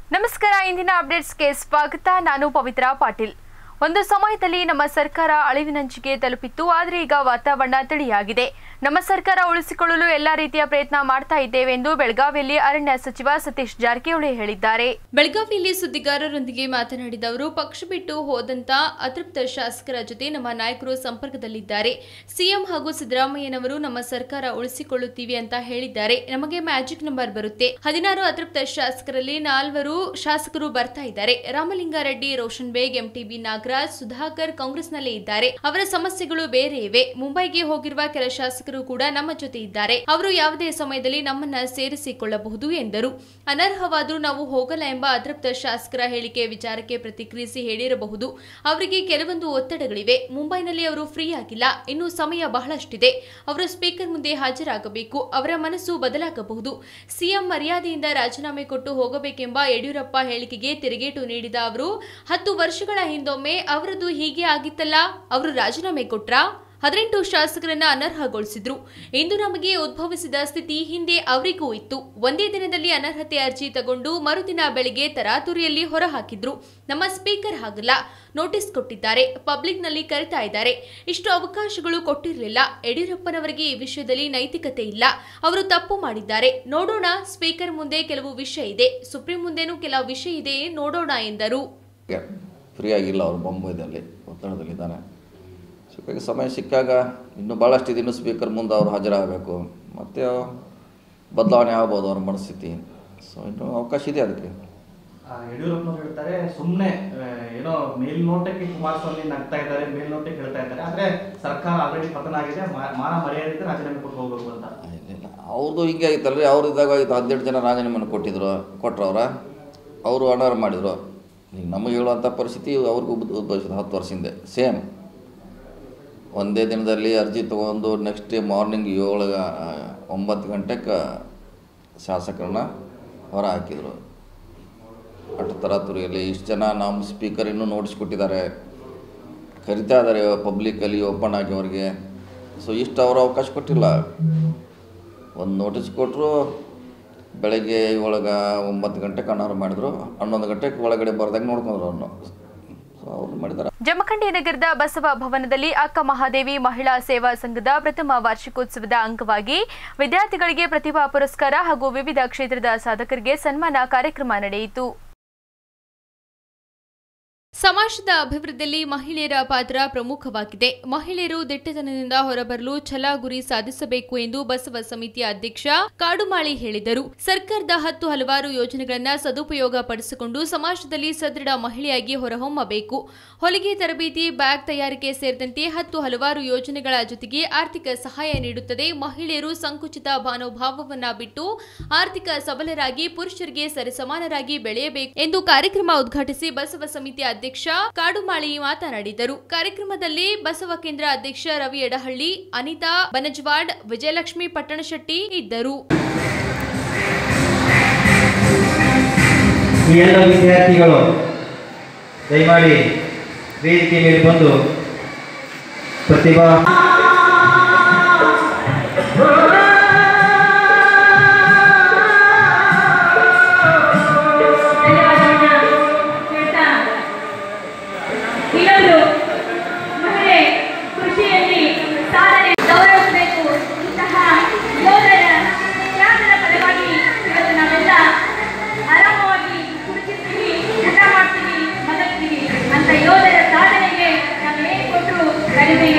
ನಮಸ್ಕಾರ ಇಂದಿನ ಅಪ್ಡೇಟ್ಸ್ಗೆ ಸ್ವಾಗತ ನಾನು ಪವಿತ್ರ ಪಾಟೀಲ್ ಒಂದು ಸಮಯದಲ್ಲಿ ನಮ್ಮ ಸರ್ಕಾರ ಅಳಿವಿನಂಚಿಗೆ ತಲುಪಿತ್ತು ಆದರೆ ಈಗ ವಾತಾವರಣ ತಿಳಿಯಾಗಿದೆ ನಮ್ಮ ಸರ್ಕಾರ ಉಳಿಸಿಕೊಳ್ಳಲು ಎಲ್ಲಾ ರೀತಿಯ ಪ್ರಯತ್ನ ಮಾಡ್ತಾ ಇದ್ದೇವೆ ಎಂದು ಬೆಳಗಾವಿಯಲ್ಲಿ ಅರಣ್ಯ ಸಚಿವ ಸತೀಶ್ ಜಾರಕಿಹೊಳಿ ಹೇಳಿದ್ದಾರೆ ಬೆಳಗಾವಿಯಲ್ಲಿ ಸುದ್ದಿಗಾರರೊಂದಿಗೆ ಮಾತನಾಡಿದ ಅವರು ಪಕ್ಷ ಬಿಟ್ಟು ಹೋದಂತ ಅತೃಪ್ತ ಶಾಸಕರ ಜೊತೆ ನಮ್ಮ ನಾಯಕರು ಸಂಪರ್ಕದಲ್ಲಿದ್ದಾರೆ ಸಿಎಂ ಹಾಗೂ ಸಿದ್ದರಾಮಯ್ಯನವರು ನಮ್ಮ ಸರ್ಕಾರ ಉಳಿಸಿಕೊಳ್ಳುತ್ತೀವಿ ಅಂತ ಹೇಳಿದ್ದಾರೆ ನಮಗೆ ಮ್ಯಾಜಿಕ್ ನಂಬರ್ ಬರುತ್ತೆ ಹದಿನಾರು ಅತೃಪ್ತ ಶಾಸಕರಲ್ಲಿ ನಾಲ್ವರು ಶಾಸಕರು ಬರ್ತಾ ಇದ್ದಾರೆ ರಾಮಲಿಂಗಾರೆಡ್ಡಿ ರೋಷನ್ ಬೇಗ್ ಎಂಟಿಬಿ ನಾಗರಾಜ್ ಸುಧಾಕರ್ ಕಾಂಗ್ರೆಸ್ನಲ್ಲೇ ಇದ್ದಾರೆ ಅವರ ಸಮಸ್ಯೆಗಳು ಬೇರೆ ಇವೆ ಮುಂಬೈಗೆ ಹೋಗಿರುವ ಕೆಲ ಶಾಸಕರು ಕೂಡ ನಮ್ಮ ಜೊತೆ ಇದ್ದಾರೆ ಅವರು ಯಾವುದೇ ಸಮಯದಲ್ಲಿ ನಮ್ಮನ್ನ ಸೇರಿಸಿಕೊಳ್ಳಬಹುದು ಎಂದರು ಅನರ್ಹವಾದರೂ ನಾವು ಹೋಗಲ್ಲ ಎಂಬ ಅತೃಪ್ತ ಶಾಸಕರ ಹೇಳಿಕೆ ವಿಚಾರಕ್ಕೆ ಪ್ರತಿಕ್ರಿಯಿಸಿ ಹೇಳಿರಬಹುದು ಅವರಿಗೆ ಕೆಲವೊಂದು ಒತ್ತಡಗಳಿವೆ ಮುಂಬೈನಲ್ಲಿ ಅವರು ಫ್ರೀ ಆಗಿಲ್ಲ ಇನ್ನು ಸಮಯ ಬಹಳಷ್ಟಿದೆ ಅವರು ಸ್ಪೀಕರ್ ಮುಂದೆ ಹಾಜರಾಗಬೇಕು ಅವರ ಮನಸ್ಸು ಬದಲಾಗಬಹುದು ಸಿಎಂ ಮರ್ಯಾದೆಯಿಂದ ರಾಜೀನಾಮೆ ಕೊಟ್ಟು ಹೋಗಬೇಕೆಂಬ ಯಡಿಯೂರಪ್ಪ ಹೇಳಿಕೆಗೆ ತಿರುಗೇಟು ನೀಡಿದ ಅವರು ಹತ್ತು ವರ್ಷಗಳ ಹಿಂದೊಮ್ಮೆ ಅವರದು ಹೀಗೆ ಆಗಿತ್ತಲ್ಲ ಅವರು ರಾಜೀನಾಮೆ ಕೊಟ್ರಾ ಹದಿನೆಂಟು ಶಾಸಕರನ್ನ ಅನರ್ಹಗೊಳಿಸಿದ್ರು ಇಂದು ನಮಗೆ ಉದ್ಭವಿಸಿದ ಸ್ಥಿತಿ ಹಿಂದೆ ಅವರಿಗೂ ಇತ್ತು ಒಂದೇ ದಿನದಲ್ಲಿ ಅನರ್ಹತೆ ಅರ್ಜಿ ತಗೊಂಡು ಮರುದಿನ ಬೆಳಿಗ್ಗೆ ತರಾತುರಿಯಲ್ಲಿ ಹೊರಹಾಕಿದ್ರು ನಮ್ಮ ಸ್ಪೀಕರ್ ಹಾಗಲ್ಲ ನೋಟಿಸ್ ಕೊಟ್ಟಿದ್ದಾರೆ ಪಬ್ಲಿಕ್ನಲ್ಲಿ ಕರೆತಾ ಇದ್ದಾರೆ ಇಷ್ಟು ಅವಕಾಶಗಳು ಕೊಟ್ಟಿರಲಿಲ್ಲ ಯಡಿಯೂರಪ್ಪನವರಿಗೆ ಈ ವಿಷಯದಲ್ಲಿ ನೈತಿಕತೆ ಇಲ್ಲ ಅವರು ತಪ್ಪು ಮಾಡಿದ್ದಾರೆ ನೋಡೋಣ ಸ್ಪೀಕರ್ ಮುಂದೆ ಕೆಲವು ವಿಷಯ ಇದೆ ಸುಪ್ರೀಂ ಮುಂದೆನೂ ಕೆಲವು ವಿಷಯ ಇದೆ ನೋಡೋಣ ಎಂದರು ಫ್ರೀ ಆಗಿಲ್ಲ ಅವರು ಬೊಂಬೈದಲ್ಲಿ ಒತ್ತಡದಲ್ಲಿದ್ದಾನೆ ಸಿಕ್ಕಾಗ ಸಮಯ ಸಿಕ್ಕಾಗ ಇನ್ನೂ ಭಾಳಷ್ಟು ಇದೆ ಇನ್ನೂ ಸ್ಪೀಕರ್ ಮುಂದೆ ಅವ್ರು ಹಾಜರಾಗಬೇಕು ಮತ್ತು ಬದಲಾವಣೆ ಆಗ್ಬೋದು ಅವ್ರ ಮನಸ್ಥಿತಿ ಸೊ ಇನ್ನೂ ಅವಕಾಶ ಇದೆ ಅದಕ್ಕೆ ಆ, ಯಡಿಯೂರಪ್ಪನವ್ರು ಹೇಳ್ತಾರೆ ಸುಮ್ಮನೆ ಏನೋ ಮೇಲ್ನೋಟಕ್ಕೆ ಕುಮಾರಸ್ವಾಮಿ ನಗ್ತಾ ಇದ್ದಾರೆ ಮೇಲ್ನೋಟಕ್ಕೆ ಹೇಳ್ತಾ ಇದ್ದಾರೆ ಆದ್ರೆ ಸರ್ಕಾರ ಆಲ್ರೆಡಿ ಪತನ ಆಗಿದೆ ಮಾ- ಮಾನ ಮರ್ಯಾದೆ ರಾಜೀನಾಮೆ ಕೊಟ್ಟು ಹೋಗ್ಬೇಕು ಅಂತ ಇಲ್ಲ ಅವ್ರದ್ದು ಹಿಂಗೆ ಆಗಿತ್ತಲ್ರಿ ಅವ್ರು ಇದ್ದಾಗ ಆಗಿತ್ತು ಹದಿನೆಂಟು ಜನ ರಾಜೀನಾಮೆನ ಕೊಟ್ಟಿದ್ರು ಕೊಟ್ರವ್ರ ಅವರು ಅನರ್ಹ ಮಾಡಿದರು ಈಗ ನಮಗೆ ಹೇಳುವಂಥ ಪರಿಸ್ಥಿತಿ ಅವ್ರಿಗೂ ಉದ್- ಉದ್ಭವಿಸಿದ ಹತ್ತು ವರ್ಷ ಹಿಂದೆ ಸೇಮ್ ಒಂದೇ ದಿನದಲ್ಲಿ ಅರ್ಜಿ ತೊಗೊಂಡು ನೆಕ್ಸ್ಟ್ ಡೇ ಮಾರ್ನಿಂಗ್ ಏಳು ಒಂಬತ್ತು ಗಂಟೆಗೆ ಶಾಸಕರನ್ನ ಹೊರ ಹಾಕಿದರು ಅಷ್ಟು ತರಾತುರಿಯಲ್ಲಿ ಇಷ್ಟು ಜನ ನಮ್ಮ ಸ್ಪೀಕರ್ ಇನ್ನೂ ನೋಟಿಸ್ ಕೊಟ್ಟಿದ್ದಾರೆ ಕರಿತಾ ಇದ್ದಾರೆ ಪಬ್ಲಿಕ್ಕಲ್ಲಿ ಓಪನ್ ಆಗಿ ಅವ್ರಿಗೆ ಸೊ ಇಷ್ಟು ಅವರು ಅವಕಾಶ ಕೊಟ್ಟಿಲ್ಲ ಒಂದು ನೋಟಿಸ್ ಕೊಟ್ಟರು ಬೆಳಗ್ಗೆ ಒಳಗೆ ಒಂಬತ್ತು ಗಂಟೆಗೆ ಅನಾರು ಮಾಡಿದ್ರು ಹನ್ನೊಂದು ಗಂಟೆಗೆ ಒಳಗಡೆ ಬರ್ದಾಗ ನೋಡ್ಕೊಂಡ್ರು ಅವ್ರನ್ನು ಸೊ ಅವ್ರು ಮಾಡಿದ್ದಾರೆ ಜಮಖಂಡಿ ನಗರದ ಬಸವ ಭವನದಲ್ಲಿ ಅಕ್ಕ ಮಹಾದೇವಿ ಮಹಿಳಾ ಸೇವಾ ಸಂಘದ ಪ್ರಥಮ ವಾರ್ಷಿಕೋತ್ಸವದ ಅಂಗವಾಗಿ ವಿದ್ಯಾರ್ಥಿಗಳಿಗೆ ಪ್ರತಿಭಾ ಪುರಸ್ಕಾರ ಹಾಗೂ ವಿವಿಧ ಕ್ಷೇತ್ರದ ಸಾಧಕರಿಗೆ ಸನ್ಮಾನ ಕಾರ್ಯಕ್ರಮ ನಡೆಯಿತು ಸಮಾಜದ ಅಭಿವೃದ್ಧಿಯಲ್ಲಿ ಮಹಿಳೆಯರ ಪಾತ್ರ ಪ್ರಮುಖವಾಗಿದೆ ಮಹಿಳೆಯರು ದಿಟ್ಟತನದಿಂದ ಹೊರಬರಲು ಛಲ ಗುರಿ ಸಾಧಿಸಬೇಕು ಎಂದು ಬಸವ ಸಮಿತಿಯ ಅಧ್ಯಕ್ಷ ಕಾಡುಮಾಳಿ ಹೇಳಿದರು ಸರ್ಕಾರದ ಹತ್ತು ಹಲವಾರು ಯೋಜನೆಗಳನ್ನ ಸದುಪಯೋಗ ಪಡಿಸಿಕೊಂಡು ಸಮಾಜದಲ್ಲಿ ಸದೃಢ ಮಹಿಳೆಯಾಗಿ ಹೊರಹೊಮ್ಮಬೇಕು ಹೊಲಿಗೆ ತರಬೇತಿ ಬ್ಯಾಗ್ ತಯಾರಿಕೆ ಸೇರಿದಂತೆ ಹತ್ತು ಹಲವಾರು ಯೋಜನೆಗಳ ಜೊತೆಗೆ ಆರ್ಥಿಕ ಸಹಾಯ ನೀಡುತ್ತದೆ ಮಹಿಳೆಯರು ಸಂಕುಚಿತ ಮನೋಭಾವವನ್ನ ಬಿಟ್ಟು ಆರ್ಥಿಕ ಸಬಲರಾಗಿ ಪುರುಷರಿಗೆ ಸರಿಸಮಾನರಾಗಿ ಬೆಳೆಯಬೇಕು ಎಂದು ಕಾರ್ಯಕ್ರಮ ಉದ್ಘಾಟಿಸಿ ಬಸವ ಸಮಿತಿಯ ಅಧ್ಯಕ್ಷ ಕಾಡುಮಾಳಿ ಮಾತನಾಡಿದರು ಕಾರ್ಯಕ್ರಮದಲ್ಲಿ ಬಸವ ಕೇಂದ್ರ ಅಧ್ಯಕ್ಷ ರವಿ ಎಡಹಳ್ಳಿ ಅನಿತಾ ಬನಜ್ವಾಡ್ ವಿಜಯಲಕ್ಷ್ಮಿ ಪಟ್ಟಣಶೆಟ್ಟಿ ಇದ್ದರು ಈ ಎಲ್ಲ ವಿದ್ಯಾರ್ಥಿಗಳು ದಯಮಾಡಿ ವೇದಿಕೆ ಮೇಲೆ ಬಂದು ಪ್ರತಿಭಾ ಧನ್ಯವಾದವನ್ನ ಹೇಳ್ತಾ ಇನ್ನೊಂದು ಮಹಿಳೆ ಕೃಷಿಯಲ್ಲಿ ಸಾಧನೆ ಗೌರವಿಸಬೇಕು ಇಂತಹ ಯೋಧರ ತ್ಯಾಗದ ಫಲವಾಗಿ ಇವತ್ತು ನಾವೆಲ್ಲ ಆರಾಮವಾಗಿ ಕುಡಿತಿರ್ತೀವಿ ಊಟ ಮಾಡ್ತೀವಿ ಮಲಗ್ತೀವಿ ಅಂತ ಯೋಧರ ಸಾಧನೆಗೆ ನಾವು ಏನು ಕೊಟ್ಟರು ಕಡಿಮೆ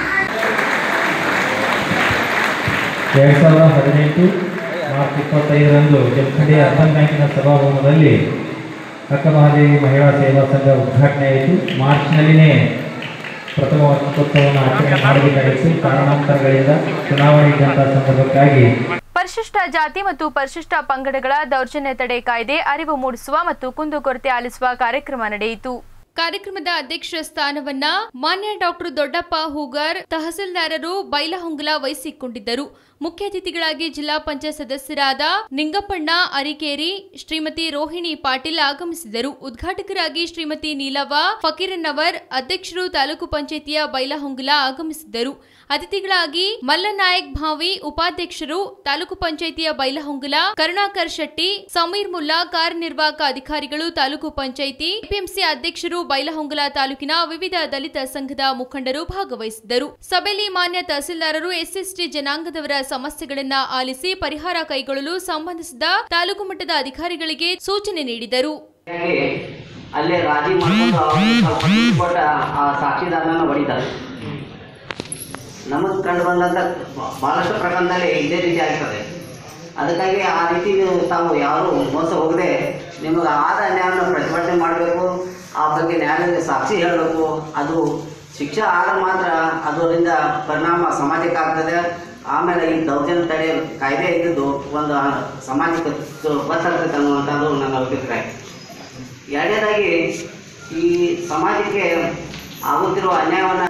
ಎರಡ್ ಸಾವಿರದ ಹದಿನೆಂಟು ಮಾರ್ಚ್ ಇಪ್ಪತ್ತೈದರಂದು ಜಮಖಂಡಿ ಅರ್ಬನ್ ಬ್ಯಾಂಕಿನ ಸಭಾಭವನದಲ್ಲಿ ಅಕ್ಕ ಮಹಾದೇವಿ ಮಹಿಳಾ ಸೇವಾ ಸಂಘ ಉದ್ಘಾಟನೆ ಆಯಿತು ಮಾರ್ಚ್ನಲ್ಲಿನೇ ಪ್ರಥಮ ವಾರ್ಷಿಕೋತ್ಸವವನ್ನು ಆಚರಣೆ ಮಾಡಬೇಕಾಗಿತ್ತು ಕಾರಣಾಂತರಗಳಿಂದ ಚುನಾವಣೆ ಇದ್ದಂತಹ ಸಂದರ್ಭಕ್ಕಾಗಿ ಪರಿಶಿಷ್ಟ ಜಾತಿ ಮತ್ತು ಪರಿಶಿಷ್ಟ ಪಂಗಡಗಳ ದೌರ್ಜನ್ಯ ತಡೆ ಕಾಯ್ದೆ ಅರಿವು ಮೂಡಿಸುವ ಮತ್ತು ಕುಂದುಕೊರತೆ ಆಲಿಸುವ ಕಾರ್ಯಕ್ರಮ ನಡೆಯಿತು ಕಾರ್ಯಕ್ರಮದ ಅಧ್ಯಕ್ಷ ಸ್ಥಾನವನ್ನ ಮಾನ್ಯ ಡಾಕ್ಟರ್ ದೊಡ್ಡಪ್ಪ ಹೂಗಾರ್ ತಹಸೀಲ್ದಾರರು ಬೈಲಹೊಂಗಲ ವಹಿಸಿಕೊಂಡಿದ್ದರು ಮುಖ್ಯ ಅತಿಥಿಗಳಾಗಿ ಜಿಲ್ಲಾ ಪಂಚಾಯತ್ ಸದಸ್ಯರಾದ ನಿಂಗಪ್ಪಣ್ಣ ಅರಿಕೇರಿ ಶ್ರೀಮತಿ ರೋಹಿಣಿ ಪಾಟೀಲ್ ಆಗಮಿಸಿದರು ಉದ್ಘಾಟಕರಾಗಿ ಶ್ರೀಮತಿ ನೀಲವ್ವ ಫಕೀರನ್ನವರ್ ಅಧ್ಯಕ್ಷರು ತಾಲೂಕು ಪಂಚಾಯಿತಿಯ ಬೈಲಹೊಂಗಲ ಆಗಮಿಸಿದ್ದರು ಅತಿಥಿಗಳಾಗಿ ಮಲ್ಲನಾಯಕ್ ಭಾವಿ ಉಪಾಧ್ಯಕ್ಷರು ತಾಲೂಕು ಪಂಚಾಯಿತಿಯ ಬೈಲಹೊಂಗಲ ಕರುಣಾಕರ್ ಶೆಟ್ಟಿ ಸಮೀರ್ ಮುಲ್ಲಾ ಕಾರ್ಯನಿರ್ವಾಹಕ ಅಧಿಕಾರಿಗಳು ತಾಲೂಕು ಪಂಚಾಯಿತಿ ಪಿಎಂಸಿ ಅಧ್ಯಕ್ಷರು ಬೈಲಹೊಂಗಲ ತಾಲೂಕಿನ ವಿವಿಧ ದಲಿತ ಸಂಘದ ಮುಖಂಡರು ಭಾಗವಹಿಸಿದ್ದರು ಸಭೆಯಲ್ಲಿ ಮಾನ್ಯ ತಹಸೀಲ್ದಾರರು ಎಸ್ಎಸ್ಟಿ ಜನಾಂಗದವರ ಸಮಸ್ಯೆಗಳನ್ನ ಆಲಿಸಿ ಪರಿಹಾರ ಕೈಗೊಳ್ಳಲು ಸಂಬಂಧಿಸಿದ ತಾಲೂಕು ಮಟ್ಟದ ಅಧಿಕಾರಿಗಳಿಗೆ ಸೂಚನೆ ನೀಡಿದರು ಹೇಳಿ ಅಲ್ಲೇ ರಾಜಿ ಮಾಡ್ಕೊಂಡು ಅವ್ರಿಗೆ ಸ್ವಲ್ಪ ದುಡ್ಡು ಕೊಟ್ಟ ಆ ಸಾಕ್ಷಿದಾರನ ಹೊಡಿತಾರೆ ನಮಗೆ ಕಂಡು ಬಂದಂಥ ಬಹಳಷ್ಟು ಪ್ರಕರಣದಲ್ಲಿ ಇದೇ ರೀತಿ ಆಗ್ತದೆ ಅದಕ್ಕಾಗಿ ಆ ರೀತಿ ನೀವು ತಾವು ಯಾರು ಮೋಸ ಹೋಗದೆ ನಿಮಗೆ ಆದ ಅನ್ಯಾಯವನ್ನು ಪ್ರತಿಭಟನೆ ಮಾಡಬೇಕು ಆ ಬಗ್ಗೆ ನ್ಯಾಯಾಲಯದ ಸಾಕ್ಷಿ ಹೇಳಬೇಕು ಅದು ಶಿಕ್ಷೆ ಆಗ ಮಾತ್ರ ಅದರಿಂದ ಪರಿಣಾಮ ಸಮಾಜಕ್ಕೆ ಆಗ್ತದೆ ಆಮೇಲೆ ಈ ದೌರ್ಜನ್ಯ ತಡೆ ಕಾಯ್ದೆ ಇದ್ದಿದ್ದು ಒಂದು ಸಮಾಜಕ್ಕೆ ಗೊತ್ತಾಗ್ತದೆ ಅನ್ನುವಂಥದ್ದು ನನ್ನ ಅಭಿಪ್ರಾಯ ಎರಡನೇದಾಗಿ ಈ ಸಮಾಜಕ್ಕೆ ಆಗುತ್ತಿರುವ ಅನ್ಯಾಯವನ್ನು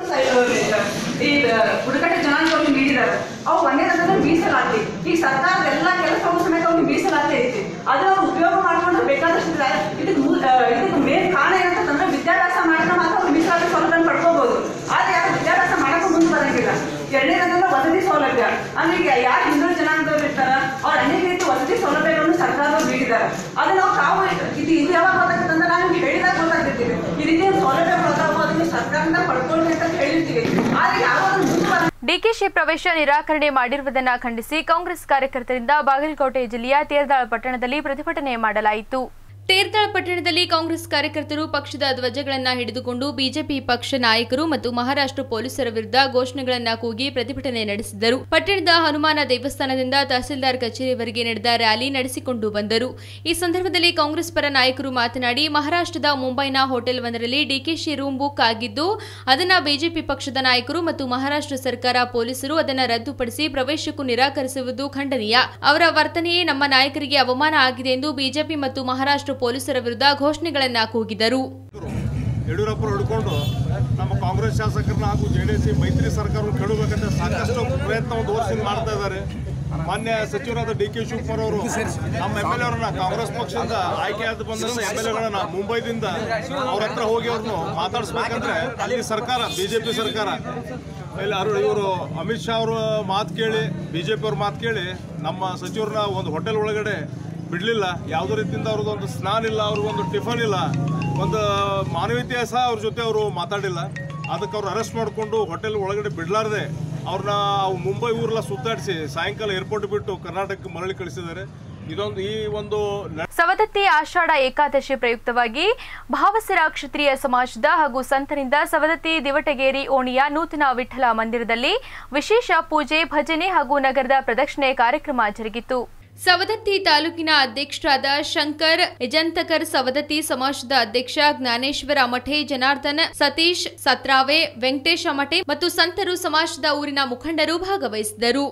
ಈ ಬುಡಕಟ್ಟು ಜನಾಂಗವನ್ನು ನೀಡಿದ್ದಾರೆ ಅವು ಒಂದೇನಂತಂದ್ರೆ ಮೀಸಲಾತಿ ಈಗ ಸರ್ಕಾರದ ಎಲ್ಲ ಕೆಲಸವೂ ಸಮೇತ ಅವ್ರಿಗೆ ಮೀಸಲಾತಿ ಐತಿ ಅದನ್ನ ಅವ್ರು ಉಪಯೋಗ ಮಾಡ್ಕೊಂಡು ಬೇಕಾದಷ್ಟು ಇದ್ದಾರೆ. ಇದಕ್ಕೆ ಮೂ- ಆ, ಇದಕ್ಕೆ ಮೇನ್ ಕಾರಣ ಏನಂತಂದ್ರೆ ವಿದ್ಯಾಭ್ಯಾಸ ಮಾಡಿದ್ರೆ ಮಾತ್ರ ಅವ್ರು ಮೀಸಲಾತಿ ಸೌಲಭ್ಯ ಪಡ್ಕೋಬಹುದು ಆದ್ರೆ ಯಾರು ವಿದ್ಯಾಭ್ಯಾಸ ಮಾಡಕ್ಕೆ ಮುಂದೆ ಬರಂಗಿಲ್ಲ ಎರಡನೇದಂದ್ರೆ ವಸತಿ ಸೌಲಭ್ಯ ಅಂದ್ರೆ ಈಗ ಯಾರು ಹಿಂದೂ ಜನಾಂಗದವ್ರು ಇರ್ತಾರ ಅವ್ರು ಅನೇಕ ರೀತಿ ವಸತಿ ಸೌಲಭ್ಯಗಳನ್ನು ಸರ್ಕಾರದವ್ರು ನೀಡಿದ್ದಾರೆ ಅದನ್ನ ನಾವು ತಾವು ಇದು ಇದು ಯಾವಾಗ ಗೊತ್ತಾಗ್ತಂದ್ರೆ ನಾವು ನಿಮ್ಗೆ ಹೇಳಿದಾಗ ಗೊತ್ತಾಗ್ತಿರ್ತೀವಿ ಈ ರೀತಿ ಸೌಲಭ್ಯಗಳು ಅದಾವು ಅದನ್ನು ಸರ್ಕಾರದಿಂದ ಪಡ್ಕೊಳ್ರಿ ಅಂತ ಹೇಳಿರ್ತೀವಿ ಆದ್ರೆ ಯಾವಾಗ ಅದನ್ನ ಮುಂದೆ ಬರ ಡಿಕೆಶಿ ಪ್ರವೇಶ ನಿರಾಕರಣೆ ಮಾಡಿರುವುದನ್ನು ಖಂಡಿಸಿ ಕಾಂಗ್ರೆಸ್ ಕಾರ್ಯಕರ್ತರಿಂದ ಬಾಗಲಕೋಟೆ ಜಿಲ್ಲೆಯ ತೇರದಾಳ ಪಟ್ಟಣದಲ್ಲಿ ಪ್ರತಿಭಟನೆ ಮಾಡಲಾಯಿತು ತೇರ್ದಾಳ್ ಪಟ್ಟಣದಲ್ಲಿ ಕಾಂಗ್ರೆಸ್ ಕಾರ್ಯಕರ್ತರು ಪಕ್ಷದ ಧ್ವಜಗಳನ್ನ ಹಿಡಿದುಕೊಂಡು ಬಿಜೆಪಿ ಪಕ್ಷ ನಾಯಕರು ಮತ್ತು ಮಹಾರಾಷ್ಟ್ರ ಪೊಲೀಸರ ವಿರುದ್ಧ ಘೋಷಣೆಗಳನ್ನ ಕೂಗಿ ಪ್ರತಿಭಟನೆ ನಡೆಸಿದರು ಪಟ್ಟಣದ ಹನುಮಾನ ದೇವಸ್ಥಾನದಿಂದ ತಹಸೀಲ್ದಾರ್ ಕಚೇರಿವರೆಗೆ ನಡೆದ ರ್ಯಾಲಿ ನಡೆಸಿಕೊಂಡು ಬಂದರು ಈ ಸಂದರ್ಭದಲ್ಲಿ ಕಾಂಗ್ರೆಸ್ ಪರ ನಾಯಕರು ಮಾತನಾಡಿ ಮಹಾರಾಷ್ಟ್ರದ ಮುಂಬೈನ ಹೋಟೆಲ್ ಒಂದರಲ್ಲಿ ಡಿಕೆಶಿ ರೂಮ್ ಬುಕ್ ಆಗಿದ್ದು ಅದನ್ನ ಬಿಜೆಪಿ ಪಕ್ಷದ ನಾಯಕರು ಮತ್ತು ಮಹಾರಾಷ್ಟ್ರ ಸರ್ಕಾರ ಪೊಲೀಸರು ಅದನ್ನ ರದ್ದುಪಡಿಸಿ ಪ್ರವೇಶಕ್ಕೂ ನಿರಾಕರಿಸುವುದು ಖಂಡನೀಯ ಅವರ ವರ್ತನೆಯೇ ನಮ್ಮ ನಾಯಕರಿಗೆ ಅವಮಾನ ಆಗಿದೆ ಎಂದು ಬಿಜೆಪಿ ಮತ್ತು ಮಹಾರಾಷ್ಟ್ರ ಪೊಲೀಸರ ವಿರುದ್ಧ ಘೋಷಣೆಗಳನ್ನ ಕೂಗಿದರು ಯಡಿಯೂರಪ್ಪರು ಹಿಡ್ಕೊಂಡು ನಮ್ಮ ಕಾಂಗ್ರೆಸ್ ಶಾಸಕರನ್ನ ಹಾಗೂ ಜೆ ಡಿ ಎಸ್ ಮೈತ್ರಿ ಸರ್ಕಾರವನ್ನು ಕೆಡಬೇಕಂತ ಸಾಕಷ್ಟು ಪ್ರಯತ್ನ ಒಂದು ವರ್ಷದಿಂದ ಮಾಡ್ತಾ ಇದ್ದಾರೆ ಮಾನ್ಯ ಸಚಿವರಾದ ಡಿ ಕೆ ಶಿವಕುಮಾರ್ ಅವರು ನಮ್ಮ ಎಮ್ ಎಲ್ ಅವರನ್ನ ಕಾಂಗ್ರೆಸ್ ಪಕ್ಷದಿಂದ ಆಯ್ಕೆಯಾದ ಬಂದಂತ ಎಮ್ ಎಲ್ ಎಗಳನ್ನ ಮುಂಬೈದಿಂದ ಅವ್ರ ಹತ್ರ ಹೋಗಿ ಅವ್ರನ್ನು ಮಾತಾಡಿಸ್ಬೇಕಂದ್ರೆ ಅಲ್ಲಿ ಸರ್ಕಾರ ಬಿಜೆಪಿ ಸರ್ಕಾರ ಇಲ್ಲ ಅವರು ಇವರು ಅಮಿತ್ ಶಾ ಅವರು ಮಾತು ಕೇಳಿ ಬಿಜೆಪಿ ಅವ್ರ ಮಾತು ಕೇಳಿ ನಮ್ಮ ಸಚಿವರನ್ನ ಒಂದು ಹೋಟೆಲ್ ಒಳಗಡೆ ಬಿಡಲಿಲ್ಲ ಯಾವುದೇ ರೀತಿಯಿಂದ ಅವ್ರದ್ದು ಒಂದು ಸ್ನಾನ ಇಲ್ಲ ಅವ್ರಿಗೊಂದು ಟಿಫನ್ ಇಲ್ಲ ಒಂದು ಮಾನವೀಯತೆ ಸಹ ಅವ್ರ ಜೊತೆ ಅವರು ಮಾತಾಡಿಲ್ಲ ಅದಕ್ಕೆ ಅವ್ರು ಅರೆಸ್ಟ್ ಮಾಡಿಕೊಂಡು ಹೋಟೆಲ್ ಒಳಗಡೆ ಬಿಡಲಾರ್ದೆ ಅವ್ರನ್ನ ಮುಂಬೈ ಊರೆಲ್ಲ ಸುತ್ತಾಡಿಸಿ ಸಾಯಂಕಾಲ ಏರ್ಪೋರ್ಟ್ ಬಿಟ್ಟು ಕರ್ನಾಟಕಕ್ಕೆ ಮರಳಿ ಕಳಿಸಿದ್ದಾರೆ ಇದೊಂದು ಈ ಒಂದು ನ- ಸವದತ್ತಿ ಆಷಾಢ ಏಕಾದಶಿ ಪ್ರಯುಕ್ತವಾಗಿ ಭಾವಸರ ಕ್ಷತ್ರಿಯ ಸಮಾಜದ ಹಾಗೂ ಸಂತರಿಂದ ಸವದತ್ತಿ ದಿವಟಗೇರಿ ಓಣಿಯ ನೂತನ ವಿಠಲ ಮಂದಿರದಲ್ಲಿ ವಿಶೇಷ ಪೂಜೆ ಭಜನೆ ಹಾಗೂ ನಗರದ ಪ್ರದಕ್ಷಿಣೆ ಕಾರ್ಯಕ್ರಮ ಜರುಗಿತು ಸವದತ್ತಿ ತಾಲೂಕಿನ ಅಧ್ಯಕ್ಷರಾದ ಶಂಕರ್ ಯಜಂತಕರ್ ಸವದತ್ತಿ ಸಮಾಜದ ಅಧ್ಯಕ್ಷ ಜ್ಞಾನೇಶ್ವರ ಅಮಠೆ ಜನಾರ್ದನ್ ಸತೀಶ್ ಸತ್ರಾವೆ ವೆಂಕಟೇಶ್ ಅಮಠೆ ಮತ್ತು ಸಂತರು ಸಮಾಜದ ಊರಿನ ಮುಖಂಡರು ಭಾಗವಹಿಸಿದರು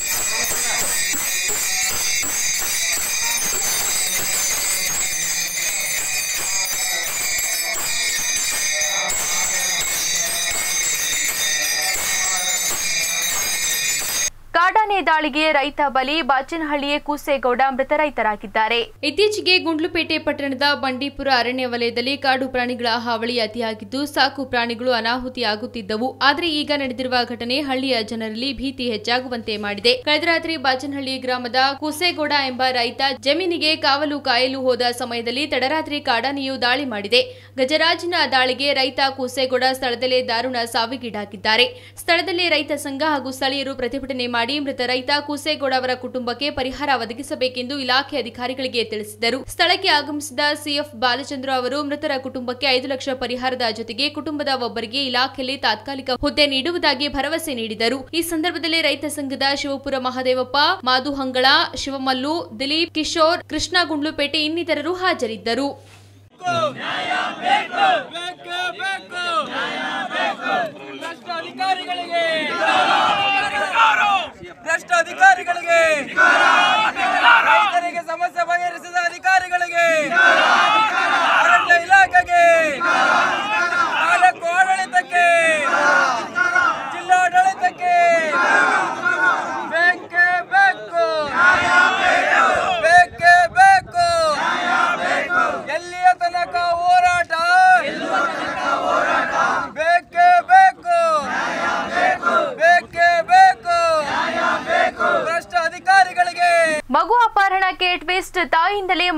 ಕಾಡಾನೆ ದಾಳಿಗೆ ರೈತ ಬಲಿ ಬಾಚನಹಳ್ಳಿಯ ಕೂಸೇಗೌಡ ಮೃತ ರೈತರಾಗಿದ್ದಾರೆ ಇತ್ತೀಚೆಗೆ ಗುಂಡ್ಲುಪೇಟೆ ಪಟ್ಟಣದ ಬಂಡೀಪುರ ಅರಣ್ಯ ವಲಯದಲ್ಲಿ ಕಾಡು ಪ್ರಾಣಿಗಳ ಹಾವಳಿ ಅತಿಯಾಗಿದ್ದು ಸಾಕು ಪ್ರಾಣಿಗಳು ಅನಾಹುತಿಯಾಗುತ್ತಿದ್ದವು ಆದರೆ ಈಗ ನಡೆದಿರುವ ಘಟನೆ ಹಳ್ಳಿಯ ಜನರಲ್ಲಿ ಭೀತಿ ಹೆಚ್ಚಾಗುವಂತೆ ಮಾಡಿದೆ ಕಳೆದ ರಾತ್ರಿ ಬಾಚನಹಳ್ಳಿ ಗ್ರಾಮದ ಕೂಸೇಗೌಡ ಎಂಬ ರೈತ ಜಮೀನಿಗೆ ಕಾವಲು ಕಾಯಲು ಹೋದ ಸಮಯದಲ್ಲಿ ತಡರಾತ್ರಿ ಕಾಡಾನೆಯು ದಾಳಿ ಮಾಡಿದೆ ಗಜರಾಜನ ದಾಳಿಗೆ ರೈತ ಕೂಸೇಗೌಡ ಸ್ಥಳದಲ್ಲೇ ದಾರುಣ ಸಾವಿಗೀಡಾಗಿದ್ದಾರೆ ಸ್ಥಳದಲ್ಲಿ ರೈತ ಸಂಘ ಹಾಗೂ ಸ್ಥಳೀಯರು ಪ್ರತಿಭಟನೆ ಮಾಡಿ ಮೃತ ರೈತ ಕೂಸೇಗೌಡ ಅವರ ಕುಟುಂಬಕ್ಕೆ ಪರಿಹಾರ ಒದಗಿಸಬೇಕೆಂದು ಇಲಾಖೆ ಅಧಿಕಾರಿಗಳಿಗೆ ತಿಳಿಸಿದರು ಸ್ಥಳಕ್ಕೆ ಆಗಮಿಸಿದ ಸಿಎಫ್ ಬಾಲಚಂದ್ರ ಅವರು ಮೃತರ ಕುಟುಂಬಕ್ಕೆ ಐದು ಲಕ್ಷ ಪರಿಹಾರದ ಜೊತೆಗೆ ಕುಟುಂಬದ ಒಬ್ಬರಿಗೆ ಇಲಾಖೆಯಲ್ಲಿ ತಾತ್ಕಾಲಿಕ ಹುದ್ದೆ ನೀಡುವುದಾಗಿ ಭರವಸೆ ನೀಡಿದರು ಈ ಸಂದರ್ಭದಲ್ಲಿ ರೈತ ಸಂಘದ ಶಿವಪುರ ಮಹದೇವಪ್ಪ ಮಾದು ಹಂಗಳ ಶಿವಮಲ್ಲು ದಿಲೀಪ್ ಕಿಶೋರ್ ಕೃಷ್ಣ ಗುಂಡ್ಲುಪೇಟೆ ಇನ್ನಿತರರು ಹಾಜರಿದ್ದರು ಭ್ರಷ್ಟ ಅಧಿಕಾರಿಗಳಿಗೆ ಭ್ರಷ್ಟ ಅಧಿಕಾರಿಗಳಿಗೆ ರೈತರಿಗೆ ಸಮಸ್ಯೆ ಬಗೆಹರಿಸಿದ ಅಧಿಕಾರಿಗಳಿಗೆ ಅರಣ್ಯ ಇಲಾಖೆಗೆ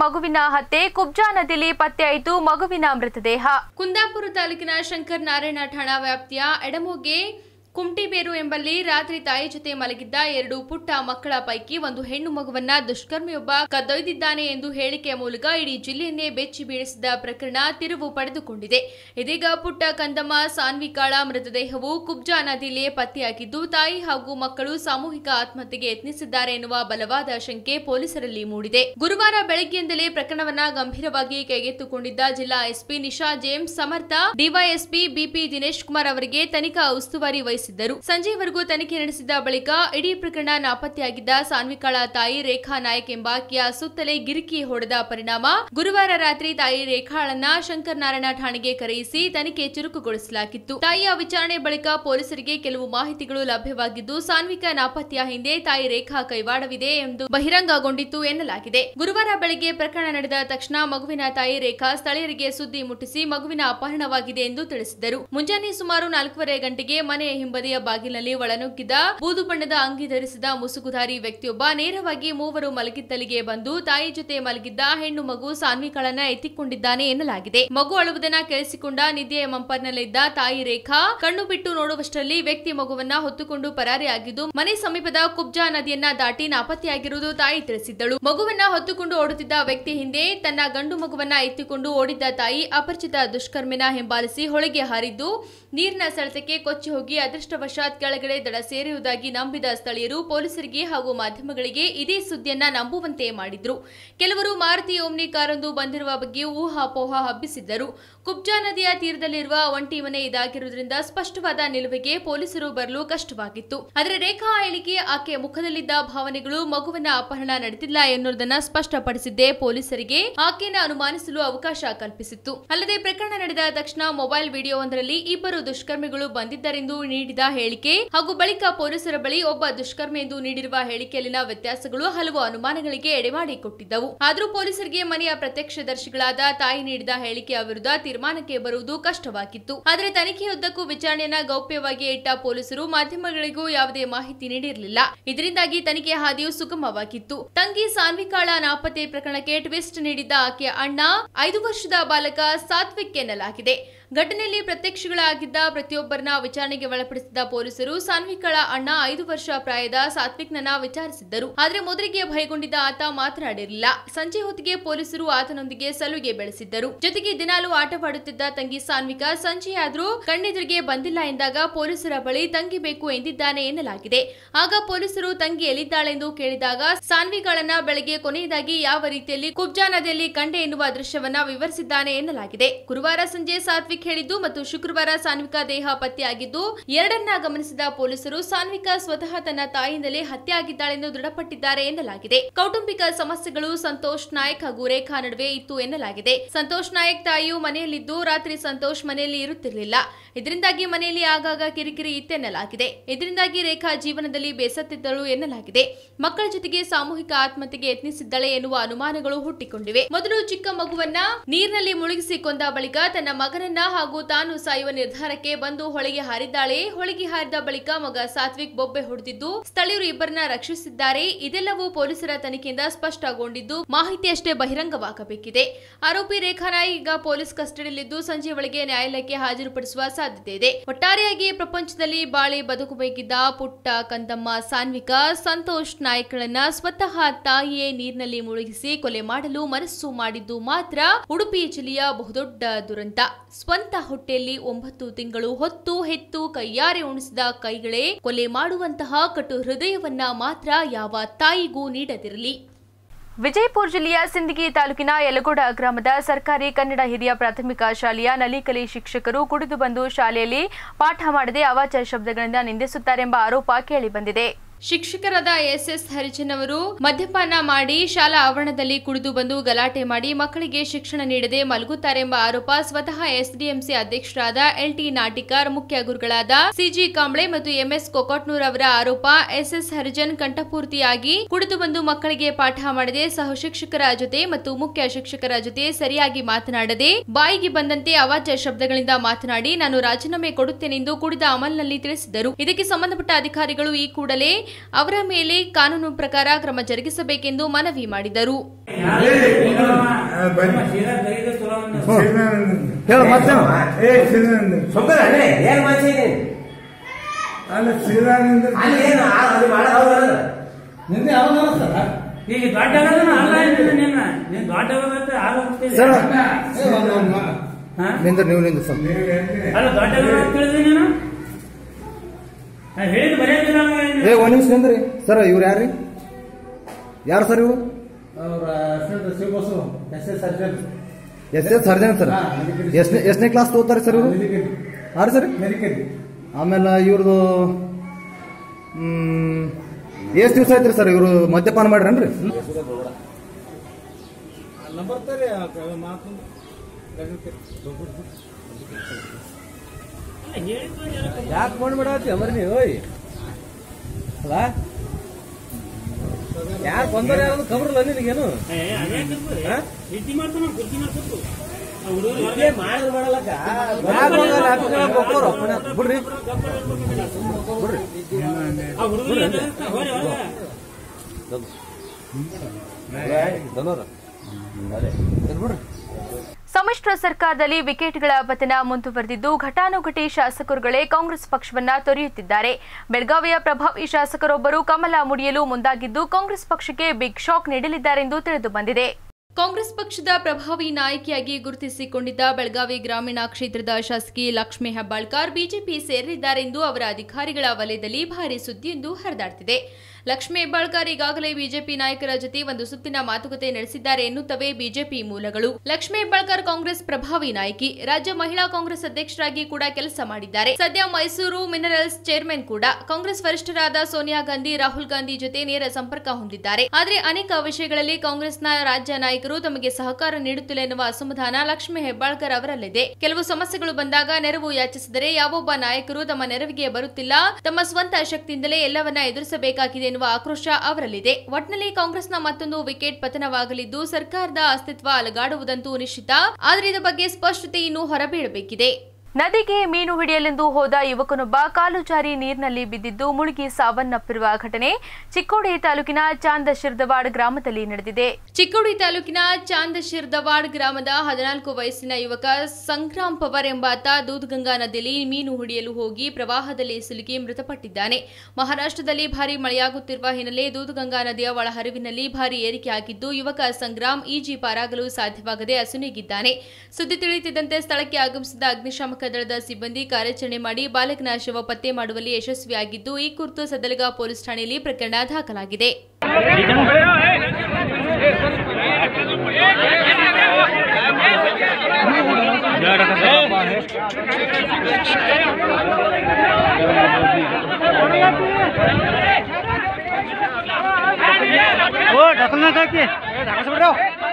ಮಗುವಿನ ಹತ್ಯೆ ಕುಬ್ಜಾ ನದಿಯಲ್ಲಿ ಪತ್ತೆಯಾಯಿತು ಮಗುವಿನ ಮೃತದೇಹ ಕುಂದಾಪುರ ತಾಲೂಕಿನ ಶಂಕರ್ ನಾರಾಯಣ ಠಾಣಾ ವ್ಯಾಪ್ತಿಯ ಎಡಮೋಗೆ ಕುಂಟಿಬೇರು ಎಂಬಲ್ಲಿ ರಾತ್ರಿ ತಾಯಿ ಜೊತೆ ಮಲಗಿದ್ದ ಎರಡು ಪುಟ್ಟ ಮಕ್ಕಳ ಪೈಕಿ ಒಂದು ಹೆಣ್ಣು ಮಗುವನ್ನ ದುಷ್ಕರ್ಮಿಯೊಬ್ಬ ಕದ್ದೊಯ್ದಿದ್ದಾನೆ ಎಂದು ಹೇಳಿಕೆಯ ಮೂಲಕ ಇಡೀ ಜಿಲ್ಲೆಯನ್ನೇ ಬೆಚ್ಚಿ ಬೀಳಿಸಿದ ಪ್ರಕರಣ ತಿರುವು ಪಡೆದುಕೊಂಡಿದೆ ಇದೀಗ ಪುಟ್ಟ ಕಂದಮ್ಮ ಸಾನ್ವಿಕಾಳ ಮೃತದೇಹವು ಕುಬ್ಜಾ ನದಿಯಲ್ಲಿಯೇ ಪತ್ತೆಯಾಗಿದ್ದು ತಾಯಿ ಹಾಗೂ ಮಕ್ಕಳು ಸಾಮೂಹಿಕ ಆತ್ಮಹತ್ಯೆಗೆ ಯತ್ನಿಸಿದ್ದಾರೆ ಎನ್ನುವ ಬಲವಾದ ಶಂಕೆ ಪೊಲೀಸರಲ್ಲಿ ಮೂಡಿದೆ ಗುರುವಾರ ಬೆಳಗ್ಗೆಯಿಂದಲೇ ಪ್ರಕರಣವನ್ನ ಗಂಭೀರವಾಗಿ ಕೈಗೆತ್ತಿಕೊಂಡಿದ್ದ ಜಿಲ್ಲಾ ಎಸ್ಪಿ ನಿಶಾ ಜೇಮ್ಸ್ ಸಮರ್ಥ ಡಿವೈಎಸ್ಪಿ ಬಿಪಿ ದಿನೇಶ್ ಕುಮಾರ್ ಅವರಿಗೆ ತನಿಖಾ ಉಸ್ತುವಾರಿ ವಹಿಸಿದ್ದರು ಸಂಜೆವರೆಗೂ ತನಿಖೆ ನಡೆಸಿದ ಬಳಿಕ ಇಡೀ ಪ್ರಕರಣ ನಾಪತ್ತೆಯಾಗಿದ್ದ ಸಾನ್ವಿಕಾಳ ತಾಯಿ ರೇಖಾ ನಾಯಕ್ ಎಂಬಾಕೆಯ ಸುತ್ತಲೇ ಗಿರಿಕಿ ಹೊಡೆದ ಪರಿಣಾಮ ಗುರುವಾರ ರಾತ್ರಿ ತಾಯಿ ರೇಖಾಳನ್ನ ಶಂಕರ್ ನಾರಾಯಣ ಠಾಣೆಗೆ ಕರೆಯಿಸಿ ತನಿಖೆ ಚುರುಕುಗೊಳಿಸಲಾಗಿತ್ತು ತಾಯಿಯ ವಿಚಾರಣೆ ಬಳಿಕ ಪೊಲೀಸರಿಗೆ ಕೆಲವು ಮಾಹಿತಿಗಳು ಲಭ್ಯವಾಗಿದ್ದು ಸಾನ್ವಿಕಾ ನಾಪತ್ತೆಯ ಹಿಂದೆ ತಾಯಿ ರೇಖಾ ಕೈವಾಡವಿದೆ ಎಂದು ಬಹಿರಂಗಗೊಂಡಿತ್ತು ಎನ್ನಲಾಗಿದೆ ಗುರುವಾರ ಬೆಳಗ್ಗೆ ಪ್ರಕರಣ ನಡೆದ ತಕ್ಷಣ ಮಗುವಿನ ತಾಯಿ ರೇಖಾ ಸ್ಥಳೀಯರಿಗೆ ಸುದ್ದಿ ಮುಟ್ಟಿಸಿ ಮಗುವಿನ ಅಪಹರಣವಾಗಿದೆ ಎಂದು ತಿಳಿಸಿದರು ಮುಂಜಾನೆ ಸುಮಾರು ನಾಲ್ಕೂವರೆ ಗಂಟೆಗೆ ಮನೆಯ ಹಿಂಬದಿಯ ಬಾಗಿಲಿನಲ್ಲಿ ಒಳನುಗ್ಗಿದ ಬೂದು ಬಣ್ಣದ ಅಂಗಿ ಧರಿಸಿದ ಮುಸುಗುಧಾರಿ ವ್ಯಕ್ತಿಯೊಬ್ಬ ನೇರವಾಗಿ ಮೂವರು ಮಲಗಿದ್ದಲ್ಲಿಗೆ ಬಂದು ತಾಯಿ ಜೊತೆ ಮಲಗಿದ್ದ ಹೆಣ್ಣು ಮಗು ಸಾನ್ವಿಗಳನ್ನ ಎತ್ತಿಕೊಂಡಿದ್ದಾನೆ ಎನ್ನಲಾಗಿದೆ ಮಗು ಅಳುವುದನ್ನ ಕೇಳಿಸಿಕೊಂಡ ನಿದ್ದೆಯ ಮಂಪರ್ನಲ್ಲಿದ್ದ ತಾಯಿ ರೇಖಾ ಕಣ್ಣು ಬಿಟ್ಟು ನೋಡುವಷ್ಟರಲ್ಲಿ ವ್ಯಕ್ತಿ ಮಗುವನ್ನ ಹೊತ್ತುಕೊಂಡು ಪರಾರಿಯಾಗಿದ್ದು ಮನೆ ಸಮೀಪದ ಕುಬ್ಜಾ ನದಿಯನ್ನ ದಾಟಿ ನಾಪತ್ತೆಯಾಗಿರುವುದು ತಾಯಿ ತಿಳಿಸಿದ್ದಳು ಮಗುವನ್ನ ಹೊತ್ತುಕೊಂಡು ಓಡುತ್ತಿದ್ದ ವ್ಯಕ್ತಿ ಹಿಂದೆ ತನ್ನ ಗಂಡು ಮಗುವನ್ನ ಎತ್ತಿಕೊಂಡು ಓಡಿದ್ದ ತಾಯಿ ಅಪರಿಚಿತ ದುಷ್ಕರ್ಮಿನ ಹಿಂಬಾಲಿಸಿ ಹೊಳೆಗೆ ಹಾರಿದ್ದು ನೀರಿನ ಸೆಳೆತಕ್ಕೆ ಕೊಚ್ಚಿ ಹೋಗಿ ಅದೃಷ್ಟವಶಾತ್ ಕೆಳಗಡೆ ದಡ ಸೇರಿರುವುದಾಗಿ ನಂಬಿದ ಸ್ಥಳೀಯರು ಪೊಲೀಸರಿಗೆ ಹಾಗೂ ಮಾಧ್ಯಮಗಳಿಗೆ ಇದೇ ಸುದ್ದಿಯನ್ನ ನಂಬುವಂತೆ ಮಾಡಿದ್ರು ಕೆಲವರು ಮಾರುತಿ ಓಮ್ನಿ ಕಾರೊಂದು ಬಂದಿರುವ ಬಗ್ಗೆ ಊಹಾಪೋಹ ಹಬ್ಬಿಸಿದ್ದರು ಕುಬ್ಜಾ ನದಿಯ ತೀರದಲ್ಲಿರುವ ಒಂಟಿ ಮನೆ ಇದಾಗಿರುವುದರಿಂದ ಸ್ಪಷ್ಟವಾದ ನಿಲುವಿಗೆ ಪೊಲೀಸರು ಬರಲು ಕಷ್ಟವಾಗಿತ್ತು ಆದರೆ ರೇಖಾ ಹೇಳಿಕೆ ಆಕೆಯ ಮುಖದಲ್ಲಿದ್ದ ಭಾವನೆಗಳು ಮಗುವನ್ನ ಅಪಹರಣ ನಡೆದಿಲ್ಲ ಎನ್ನುವುದನ್ನ ಸ್ಪಷ್ಟಪಡಿಸಿದ್ದೇ ಪೊಲೀಸರಿಗೆ ಆಕೆಯನ್ನು ಅನುಮಾನಿಸಲು ಅವಕಾಶ ಕಲ್ಪಿಸಿತ್ತು ಅಲ್ಲದೆ ಪ್ರಕರಣ ನಡೆದ ತಕ್ಷಣ ಮೊಬೈಲ್ ವಿಡಿಯೋವೊಂದರಲ್ಲಿ ಇಬ್ಬರು ದುಷ್ಕರ್ಮಿಗಳು ಬಂದಿದ್ದರೆಂದು ನೀಡಿದ ಹೇಳಿಕೆ ಹಾಗೂ ಬಳಿಕ ಪೊಲೀಸರ ಬಳಿ ಒಬ್ಬ ದುಷ್ಕರ್ಮಿ ಎಂದು ನೀಡಿರುವ ಹೇಳಿಕೆಯಲ್ಲಿನ ವ್ಯತ್ಯಾಸಗಳು ಹಲವು ಅನುಮಾನಗಳಿಗೆ ಎಡೆಮಾಡಿಕೊಟ್ಟಿದ್ದವು ಆದರೂ ಪೊಲೀಸರಿಗೆ ಮನೆಯ ಪ್ರತ್ಯಕ್ಷದರ್ಶಿಗಳಾದ ತಾಯಿ ನೀಡಿದ ಹೇಳಿಕೆಯ ವಿರುದ್ಧ ತೀರ್ಮಾನಕ್ಕೆ ಬರುವುದು ಕಷ್ಟವಾಗಿತ್ತು ಆದರೆ ತನಿಖೆಯುದ್ದಕ್ಕೂ ವಿಚಾರಣೆಯನ್ನ ಗೌಪ್ಯವಾಗಿ ಇಟ್ಟ ಪೊಲೀಸರು ಮಾಧ್ಯಮಗಳಿಗೂ ಯಾವುದೇ ಮಾಹಿತಿ ನೀಡಿರಲಿಲ್ಲ ಇದರಿಂದಾಗಿ ತನಿಖೆ ಹಾದಿಯು ಸುಗಮವಾಗಿತ್ತು ತಂಗಿ ಸಾನ್ವಿಕಾಳ ನಾಪತ್ತೆ ಪ್ರಕರಣಕ್ಕೆ ಟ್ವಿಸ್ಟ್ ನೀಡಿದ್ದ ಆಕೆಯ ಅಣ್ಣ ಐದು ವರ್ಷದ ಬಾಲಕ ಸಾತ್ವಿಕ್ ಎನ್ನಲಾಗಿದೆ ಘಟನೆಯಲ್ಲಿ ಪ್ರತ್ಯಕ್ಷಗಳಾಗಿದ್ದ ಪ್ರತಿಯೊಬ್ಬರನ್ನ ವಿಚಾರಣೆಗೆ ಒಳಪಡಿಸಿದ ಪೊಲೀಸರು ಸಾನ್ವಿಕಳ ಅಣ್ಣ ಐದು ವರ್ಷ ಪ್ರಾಯದ ಸಾತ್ವಿಕ್ನನ್ನ ವಿಚಾರಿಸಿದ್ದರು ಆದರೆ ಮೊದಲಿಗೆ ಭಯಗೊಂಡಿದ್ದ ಆತ ಮಾತನಾಡಿರಲಿಲ್ಲ ಸಂಜೆ ಹೊತ್ತಿಗೆ ಪೊಲೀಸರು ಆತನೊಂದಿಗೆ ಸಲುಗೆ ಬೆಳೆಸಿದ್ದರು ಜೊತೆಗೆ ದಿನಾಲೂ ಆಟವಾಡುತ್ತಿದ್ದ ತಂಗಿ ಸಾನ್ವಿಕಾ ಸಂಜೆಯಾದ್ರೂ ಕಣ್ಣೆದುರಿಗೆ ಬಂದಿಲ್ಲ ಎಂದಾಗ ಪೊಲೀಸರ ಬಳಿ ತಂಗಿ ಬೇಕು ಎಂದಿದ್ದಾನೆ ಎನ್ನಲಾಗಿದೆ ಆಗ ಪೊಲೀಸರು ತಂಗಿ ಎಲ್ಲಿದ್ದಾಳೆಂದು ಕೇಳಿದಾಗ ಸಾನ್ವಿಗಳನ್ನ ಬೆಳಗ್ಗೆ ಕೊನೆಯದಾಗಿ ಯಾವ ರೀತಿಯಲ್ಲಿ ಕುಬ್ಜಾ ನದಿಯಲ್ಲಿ ಕಂಡೆ ಎನ್ನುವ ದೃಶ್ಯವನ್ನ ವಿವರಿಸಿದ್ದಾನೆ ಎನ್ನಲಾಗಿದೆ ಗುರುವಾರ ಸಂಜೆ ಸಾತ್ವಿಕ್ ಹೇಳಿದ್ದು ಮತ್ತು ಶುಕ್ರವಾರ ಸಾನ್ವಿಕಾ ದೇಹ ಪತ್ತೆಯಾಗಿದ್ದು ಎರಡನ್ನ ಗಮನಿಸಿದ ಪೊಲೀಸರು ಸಾನ್ವಿಕಾ ಸ್ವತಃ ತನ್ನ ತಾಯಿಯಿಂದಲೇ ಹತ್ಯೆ ಆಗಿದ್ದಾಳೆಂದು ದೃಢಪಟ್ಟಿದ್ದಾರೆ ಎನ್ನಲಾಗಿದೆ ಕೌಟುಂಬಿಕ ಸಮಸ್ಯೆಗಳು ಸಂತೋಷ್ ನಾಯಕ್ ಹಾಗೂ ರೇಖಾ ನಡುವೆ ಇತ್ತು ಎನ್ನಲಾಗಿದೆ ಸಂತೋಷ್ ನಾಯಕ್ ತಾಯಿಯು ಮನೆಯಲ್ಲಿದ್ದು ರಾತ್ರಿ ಸಂತೋಷ್ ಮನೆಯಲ್ಲಿ ಇರುತ್ತಿರಲಿಲ್ಲ ಇದರಿಂದಾಗಿ ಮನೆಯಲ್ಲಿ ಆಗಾಗ ಕಿರಿಕಿರಿ ಇತ್ತೆನ್ನಲಾಗಿದೆ ಇದರಿಂದಾಗಿ ರೇಖಾ ಜೀವನದಲ್ಲಿ ಬೇಸತ್ತಿದ್ದಳು ಎನ್ನಲಾಗಿದೆ ಮಕ್ಕಳ ಜೊತೆಗೆ ಸಾಮೂಹಿಕ ಆತ್ಮಹತ್ಯೆಗೆ ಯತ್ನಿಸಿದ್ದಳೆ ಎನ್ನುವ ಅನುಮಾನಗಳು ಹುಟ್ಟಿಕೊಂಡಿವೆ ಮೊದಲು ಚಿಕ್ಕ ಮಗುವನ್ನ ನೀರಿನಲ್ಲಿ ಮುಳುಗಿಸಿ ಕೊಂದ ಬಳಿಕ ತನ್ನ ಮಗನನ್ನ ಹಾಗೂ ತಾನು ಸಾಯುವ ನಿರ್ಧಾರಕ್ಕೆ ಬಂದು ಹೊಳೆಗೆ ಹಾರಿದ್ದಾಳೆ ಹೊಳೆಗೆ ಹಾರಿದ ಬಳಿಕ ಮಗ ಸಾತ್ವಿಕ್ ಬೊಬ್ಬೆ ಹೊಡೆದಿದ್ದು ಸ್ಥಳೀಯರು ಇಬ್ಬರನ್ನ ರಕ್ಷಿಸಿದ್ದಾರೆ ಇದೆಲ್ಲವೂ ಪೊಲೀಸರ ತನಿಖೆಯಿಂದ ಸ್ಪಷ್ಟಗೊಂಡಿದ್ದು ಮಾಹಿತಿಯಷ್ಟೇ ಬಹಿರಂಗವಾಗಬೇಕಿದೆ ಆರೋಪಿ ರೇಖಾ ನಾಯಕ್ ಈಗ ಪೊಲೀಸ್ ಕಸ್ಟಡಿಯಲ್ಲಿದ್ದು ಸಂಜೆ ವೇಳೆಗೆ ನ್ಯಾಯಾಲಯಕ್ಕೆ ಹಾಜರುಪಡಿಸುವ ಸಾಧ್ಯತೆ ಇದೆ ಒಟ್ಟಾರೆಯಾಗಿ ಪ್ರಪಂಚದಲ್ಲಿ ಬಾಳಿ ಬದುಕಬೇಕಿದ್ದ ಪುಟ್ಟ ಕಂದಮ್ಮ ಸಾನ್ವಿಕಾ ಸಂತೋಷ್ ನಾಯ್ಕ್ಗಳನ್ನ ಸ್ವತಃ ತಾಯಿಯೇ ನೀರಿನಲ್ಲಿ ಮುಳುಗಿಸಿ ಕೊಲೆ ಮಾಡಲು ಮನಸ್ಸು ಮಾಡಿದ್ದು ಮಾತ್ರ ಉಡುಪಿ ಜಿಲ್ಲೆಯ ಬಹುದೊಡ್ಡ ದುರಂತ ಸ್ವಂತ ಹೊಟ್ಟೆಯಲ್ಲಿ ಒಂಬತ್ತು ತಿಂಗಳು ಹೊತ್ತು ಹೆತ್ತು ಕೈಯಾರೆ ಉಣಿಸಿದ ಕೈಗಳೇ ಕೊಲೆ ಮಾಡುವಂತಹ ಕಟು ಹೃದಯವನ್ನ ಮಾತ್ರ ಯಾವ ತಾಯಿಗೂ ನೀಡದಿರಲಿ ವಿಜಯಪುರ ಜಿಲ್ಲೆಯ ಸಿಂದಗಿ ತಾಲೂಕಿನ ಯಲಗೋಡ ಗ್ರಾಮದ ಸರ್ಕಾರಿ ಕನ್ನಡ ಹಿರಿಯ ಪ್ರಾಥಮಿಕ ಶಾಲೆಯ ನಲಿಕಲಿ ಶಿಕ್ಷಕರು ಕುಡಿದು ಬಂದು ಶಾಲೆಯಲ್ಲಿ ಪಾಠ ಮಾಡದೆ ಅವಾಚ್ಯ ಶಬ್ದಗಳಿಂದ ನಿಂದಿಸುತ್ತಾರೆಂಬ ಆರೋಪ ಕೇಳಿಬಂದಿದೆ ಶಿಕ್ಷಕರಾದ ಎಸ್ಎಸ್ ಹರಿಜನ್ ಅವರು ಮದ್ಯಪಾನ ಮಾಡಿ ಶಾಲಾ ಆವರಣದಲ್ಲಿ ಕುಡಿದು ಬಂದು ಗಲಾಟೆ ಮಾಡಿ ಮಕ್ಕಳಿಗೆ ಶಿಕ್ಷಣ ನೀಡದೆ ಮಲಗುತ್ತಾರೆಂಬ ಆರೋಪ ಸ್ವತಃ ಎಸ್ಡಿಎಂಸಿ ಅಧ್ಯಕ್ಷರಾದ ಎಲ್ಟಿ ನಾಟಿಕರ್ ಮುಖ್ಯ ಗುರುಗಳಾದ ಸಿಜಿ ಕಾಂಬ್ಳೆ ಮತ್ತು ಎಂಎಸ್ ಕೊಕೊಟ್ನೂರ್ ಅವರ ಆರೋಪ ಎಸ್ಎಸ್ ಹರಿಜನ್ ಕಂಠಪೂರ್ತಿಯಾಗಿ ಕುಡಿದು ಬಂದು ಮಕ್ಕಳಿಗೆ ಪಾಠ ಮಾಡದೆ ಸಹ ಶಿಕ್ಷಕರ ಜೊತೆ ಮತ್ತು ಮುಖ್ಯ ಶಿಕ್ಷಕರ ಜೊತೆ ಸರಿಯಾಗಿ ಮಾತನಾಡದೆ ಬಾಯಿಗೆ ಬಂದಂತೆ ಅವಾಚ್ಯ ಶಬ್ದಗಳಿಂದ ಮಾತನಾಡಿ ನಾನು ರಾಜೀನಾಮೆ ಕೊಡುತ್ತೇನೆಂದು ಕುಡಿದ ಅಮಲ್ನಲ್ಲಿ ತಿಳಿಸಿದರು ಇದಕ್ಕೆ ಸಂಬಂಧಪಟ್ಟ ಅಧಿಕಾರಿಗಳು ಈ ಕೂಡಲೇ ಅವರ ಮೇಲೆ ಕಾನೂನು ಪ್ರಕಾರ ಕ್ರಮ ಜರುಗಿಸಬೇಕೆಂದು ಮನವಿ ಮಾಡಿದರು ಹೇಳ ಮತ್ತೆ ಏನ್ ಮಾಡ್ಸಿದೀನಿ ಅಲ್ಲ ಶ್ರೀರಾಮನಿಂದ ಅಲ್ಲಿ ಏನು ಅದು ಮಾಡೋದು ನಿಂದೆ ಯಾವಾಗ ಸರ್ ಈಗ ದೊಡ್ಡ ಆಗೋದನ್ನ ಅಲ್ಲ ಅಂತಿದ್ದೆ ನಿನ್ನ ನೀನ್ ದೊಡ್ಡ ಆಗೋದಂತ ಆಗ ಹೋಗ್ತಿದ್ದೆ ಸರ್ ಹಾ? ನಿಂದ್ರ ನೀವು ನಿಂದ್ರ ಸರ್ ಅಲ್ಲ ದೊಡ್ಡ ಆಗೋದು ಅಂತ ತಿಳಿದಿ ನೀನು ನಾ ಹೇಳಿದ್ ಬರೆಯೋದಿಲ್ಲ ಏ ಒಂದ್ ನಿಮಿಷ ನಿಂದ್ರಿ ಸರ್ ಇವ್ರು ಯಾರ್ರಿ ಯಾರು ಸರ್ ಇವು ಅವ್ರ Shivabasu S S surgeon S S surgeon sir ಎಷ್ಟನೇ ಎಷ್ಟನೇ ಕ್ಲಾಸ್ ತಗೋತಾರೆ ಸರ್ ಇವರು ಆರು ಸರ್ ಆಮೇಲೆ ಇವ್ರದ್ದು ಎಷ್ಟು ದಿವಸ ಆಯ್ತ್ರಿ ಸರ್ ಇವರು ಮದ್ಯಪಾನ ಮಾಡ್ರೇನ್ರಿ ಯಾಕೆ ಮಾಡ್ಬಿಡತ್ತಿ ಅಮರ್ ನೀವು ಓಯ್ ಅಲ್ಲ ಯಾರು ಬಂದರೆ ಯಾವ್ದು ಖಬರಲ್ಲ ನಿನಗೇನು ರೀತಿ ಮಾಡ್ತಾನ ಕುರ್ಚಿ ಮಾಡ್ಕೊತು ಇದೇ ಮಾಡಿದ್ರು ಮಾಡಲಕ್ಕ ಯಾಕ್ ಹೋಗಲ್ಲ? ಆಫೀಸ್ ಒಳಗ್ ಹೋಗ್ತಾರೋ? ಪುಣ್ಯ. ಬಿಡ್ರಿ ಬಿಡ್ರಿ ಆ ಹುಡುಗರು ಹೋರಿ ಹೊರಗ. ಧನೋರ ಅದೇ ಬಿಡ್ರಿ ಸಮ್ಮಿಶ್ರ ಸರ್ಕಾರದಲ್ಲಿ ವಿಕೆಟ್ಗಳ ಪತನ ಮುಂದುವರೆದಿದ್ದು ಘಟಾನುಘಟಿ ಶಾಸಕರುಗಳೇ ಕಾಂಗ್ರೆಸ್ ಪಕ್ಷವನ್ನ ತೊರೆಯುತ್ತಿದ್ದಾರೆ ಬೆಳಗಾವಿಯ ಪ್ರಭಾವಿ ಶಾಸಕರೊಬ್ಬರು ಕಮಲ ಮುಡಿಯಲು ಮುಂದಾಗಿದ್ದು ಕಾಂಗ್ರೆಸ್ ಪಕ್ಷಕ್ಕೆ ಬಿಗ್ ಶಾಕ್ ನೀಡಲಿದ್ದಾರೆಂದು ತಿಳಿದು ಬಂದಿದೆ ಕಾಂಗ್ರೆಸ್ ಪಕ್ಷದ ಪ್ರಭಾವಿ ನಾಯಕಿಯಾಗಿ ಗುರುತಿಸಿಕೊಂಡಿದ್ದ ಬೆಳಗಾವಿ ಗ್ರಾಮೀಣ ಕ್ಷೇತ್ರದ ಶಾಸಕಿ ಲಕ್ಷ್ಮೀ ಹೆಬ್ಬಾಳ್ಕರ್ ಬಿಜೆಪಿ ಸೇರಿದ್ದಾರೆಂದು ಅವರ ಅಧಿಕಾರಿಗಳ ವಲಯದಲ್ಲಿ ಭಾರಿ ಸುದ್ದಿಯೊಂದು ಹರಿದಾಡ್ತಿದೆ ಲಕ್ಷ್ಮೀ ಹೆಬ್ಬಾಳ್ಕರ್ ಈಗಾಗಲೇ ಬಿಜೆಪಿ ನಾಯಕರ ಜೊತೆ ಒಂದು ಸುತ್ತಿನ ಮಾತುಕತೆ ನಡೆಸಿದ್ದಾರೆ ಎನ್ನುತ್ತವೆ ಬಿಜೆಪಿ ಮೂಲಗಳು ಲಕ್ಷ್ಮೀ ಹೆಬ್ಬಾಳ್ಕರ್ ಕಾಂಗ್ರೆಸ್ ಪ್ರಭಾವಿ ನಾಯಕಿ ರಾಜ್ಯ ಮಹಿಳಾ ಕಾಂಗ್ರೆಸ್ ಅಧ್ಯಕ್ಷರಾಗಿ ಕೂಡ ಕೆಲಸ ಮಾಡಿದ್ದಾರೆ ಸದ್ಯ ಮೈಸೂರು ಮಿನರಲ್ಸ್ ಚೇರ್ಮನ್ ಕೂಡ ಕಾಂಗ್ರೆಸ್ ವರಿಷ್ಠರಾದ ಸೋನಿಯಾ ಗಾಂಧಿ ರಾಹುಲ್ ಗಾಂಧಿ ಜೊತೆ ನೇರ ಸಂಪರ್ಕ ಹೊಂದಿದ್ದಾರೆ ಆದರೆ ಅನೇಕ ವಿಷಯಗಳಲ್ಲಿ ಕಾಂಗ್ರೆಸ್ನ ರಾಜ್ಯ ನಾಯಕರು ತಮಗೆ ಸಹಕಾರ ನೀಡುತ್ತಿಲ್ಲ ಎನ್ನುವ ಅಸಮಾಧಾನ ಲಕ್ಷ್ಮೀ ಹೆಬ್ಬಾಳ್ಕರ್ ಅವರಲ್ಲಿದೆ ಕೆಲವು ಸಮಸ್ಯೆಗಳು ಬಂದಾಗ ನೆರವು ಯಾಚಿಸಿದರೆ ಯಾವೊಬ್ಬ ನಾಯಕರು ತಮ್ಮ ನೆರವಿಗೆ ಬರುತ್ತಿಲ್ಲ ತಮ್ಮ ಸ್ವಂತ ಶಕ್ತಿಯಿಂದಲೇ ಎಲ್ಲವನ್ನ ಎದುರಿಸಬೇಕಾಗಿದೆ ಎನ್ನುವ ಆಕ್ರೋಶ ಅವರಲ್ಲಿದೆ ಒಟ್ನಲ್ಲಿ ಕಾಂಗ್ರೆಸ್ನ ಮತ್ತೊಂದು ವಿಕೆಟ್ ಪತನವಾಗಲಿದ್ದು ಸರ್ಕಾರದ ಅಸ್ತಿತ್ವ ಅಲಗಾಡುವುದಂತೂ ನಿಶ್ಚಿತ ಆದರೆ ಇದರ ಬಗ್ಗೆ ಸ್ಪಷ್ಟತೆ ಇನ್ನೂ ಹೊರಬೀಳಬೇಕಿದೆ ನದಿಗೆ ಮೀನು ಹಿಡಿಯಲೆಂದು ಹೋದ ಯುವಕನೊಬ್ಬ ಕಾಲು ಜಾರಿ ನೀರಿನಲ್ಲಿ ಬಿದ್ದಿದ್ದು ಮುಳುಗಿ ಸಾವನ್ನಪ್ಪಿರುವ ಘಟನೆ ಚಿಕ್ಕೋಡಿ ತಾಲೂಕಿನ ಚಾಂದಶಿರ್ದವಾಡ್ ಗ್ರಾಮದಲ್ಲಿ ನಡೆದಿದೆ ಚಿಕ್ಕೋಡಿ ತಾಲೂಕಿನ ಚಾಂದಶಿರ್ದವಾಡ್ ಗ್ರಾಮದ ಹದಿನಾಲ್ಕು ವಯಸ್ಸಿನ ಯುವಕ ಸಂಗ್ರಾಮ್ ಪವರ್ ಎಂಬಾತ ದೂದ್ಗಂಗಾ ನದಿಯಲ್ಲಿ ಮೀನು ಹಿಡಿಯಲು ಹೋಗಿ ಪ್ರವಾಹದಲ್ಲಿ ಸಿಲುಕಿ ಮೃತಪಟ್ಟಿದ್ದಾನೆ ಮಹಾರಾಷ್ಟ್ರದಲ್ಲಿ ಭಾರಿ ಮಳೆಯಾಗುತ್ತಿರುವ ಹಿನ್ನೆಲೆ ದೂದ್ಗಂಗಾ ನದಿಯ ಒಳಹರಿವಿನಲ್ಲಿ ಭಾರಿ ಏರಿಕೆಯಾಗಿದ್ದು ಯುವಕ ಸಂಗ್ರಾಮ್ ಈಜಿ ಪಾರಾಗಲು ಸಾಧ್ಯವಾಗದೆ ಅಸುನೀಗಿದ್ದಾನೆ ಸುದ್ದಿ ತಿಳಿಯುತ್ತಿದ್ದಂತೆ ಸ್ಥಳಕ್ಕೆ ಆಗಮಿಸಿದ ಅಗ್ನಿಶಾಮಕ ದಳದ ಸಿಬ್ಬಂದಿ ಕಾರ್ಯಾಚರಣೆ ಮಾಡಿ ಬಾಲಕನ ಶವ ಪತ್ತೆ ಮಾಡುವಲ್ಲಿ ಯಶಸ್ವಿಯಾಗಿದ್ದು ಈ ಕುರಿತು ಸದಲಗ ಪೊಲೀಸ್ ಠಾಣೆಯಲ್ಲಿ ಪ್ರಕರಣ ದಾಖಲಾಗಿದೆ ಓ ಡಾಕ್ಯುಮೆಂಟ್ ಹಾಕಿ ದಾಖಲಿಸ್ಬಿಡ್ರಿ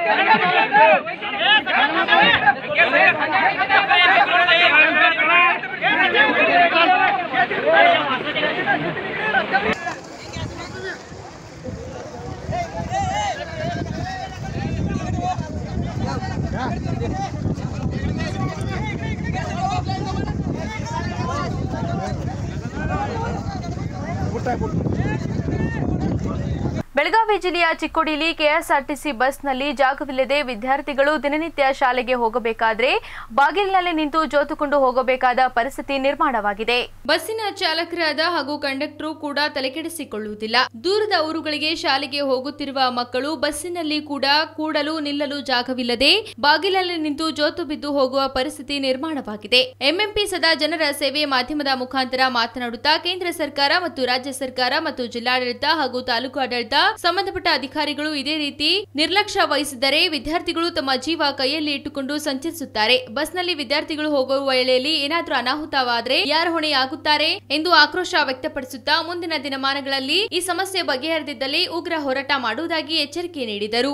ಬೆಳಗಾವಿ ಜಿಲ್ಲೆಯ ಚಿಕ್ಕೋಡಿಲಿ ಕೆಎಸ್ಆರ್ಟಿಸಿ ಬಸ್ನಲ್ಲಿ ಜಾಗವಿಲ್ಲದೆ ವಿದ್ಯಾರ್ಥಿಗಳು ದಿನನಿತ್ಯ ಶಾಲೆಗೆ ಹೋಗಬೇಕಾದ್ರೆ ಬಾಗಿಲಿನಲ್ಲಿ ನಿಂತು ಜೋತುಕೊಂಡು ಹೋಗಬೇಕಾದ ಪರಿಸ್ಥಿತಿ ನಿರ್ಮಾಣವಾಗಿದೆ ಬಸ್ಸಿನ ಚಾಲಕರಾದ ಹಾಗೂ ಕಂಡಕ್ಟರ್ ಕೂಡ ತಲೆಕೆಡಿಸಿಕೊಳ್ಳುವುದಿಲ್ಲ ದೂರದ ಊರುಗಳಿಗೆ ಶಾಲೆಗೆ ಹೋಗುತ್ತಿರುವ ಮಕ್ಕಳು ಬಸ್ಸಿನಲ್ಲಿ ಕೂಡ ಕೂಡಲು ನಿಲ್ಲಲು ಜಾಗವಿಲ್ಲದೆ ಬಾಗಿಲಲ್ಲಿ ನಿಂತು ಜೋತು ಬಿದ್ದು ಹೋಗುವ ಪರಿಸ್ಥಿತಿ ನಿರ್ಮಾಣವಾಗಿದೆ ಎಂಎಂಪಿ ಸದಾ ಜನರ ಸೇವೆ ಮಾಧ್ಯಮದ ಮುಖಾಂತರ ಮಾತನಾಡುತ್ತಾ ಕೇಂದ್ರ ಸರ್ಕಾರ ಮತ್ತು ರಾಜ್ಯ ಸರ್ಕಾರ ಮತ್ತು ಜಿಲ್ಲಾಡಳಿತ ಹಾಗೂ ತಾಲೂಕು ಆಡಳಿತ ಸಂಬಂಧಪಟ್ಟ ಅಧಿಕಾರಿಗಳು ಇದೇ ರೀತಿ ನಿರ್ಲಕ್ಷ್ಯ ವಹಿಸಿದರೆ ವಿದ್ಯಾರ್ಥಿಗಳು ತಮ್ಮ ಜೀವ ಕೈಯಲ್ಲಿ ಇಟ್ಟುಕೊಂಡು ಸಂಚರಿಸುತ್ತಾರೆ ಬಸ್ನಲ್ಲಿ ವಿದ್ಯಾರ್ಥಿಗಳು ಹೋಗುವ ವೇಳೆಯಲ್ಲಿ ಏನಾದರೂ ಅನಾಹುತವಾದರೆ ಯಾರು ಹೊಣೆಯಾಗುತ್ತಾರೆ ಎಂದು ಆಕ್ರೋಶ ವ್ಯಕ್ತಪಡಿಸುತ್ತಾ ಮುಂದಿನ ದಿನಮಾನಗಳಲ್ಲಿ ಈ ಸಮಸ್ಯೆ ಬಗೆಹರಿದಿದ್ದಲ್ಲಿ ಉಗ್ರ ಹೋರಾಟ ಮಾಡುವುದಾಗಿ ಎಚ್ಚರಿಕೆ ನೀಡಿದರು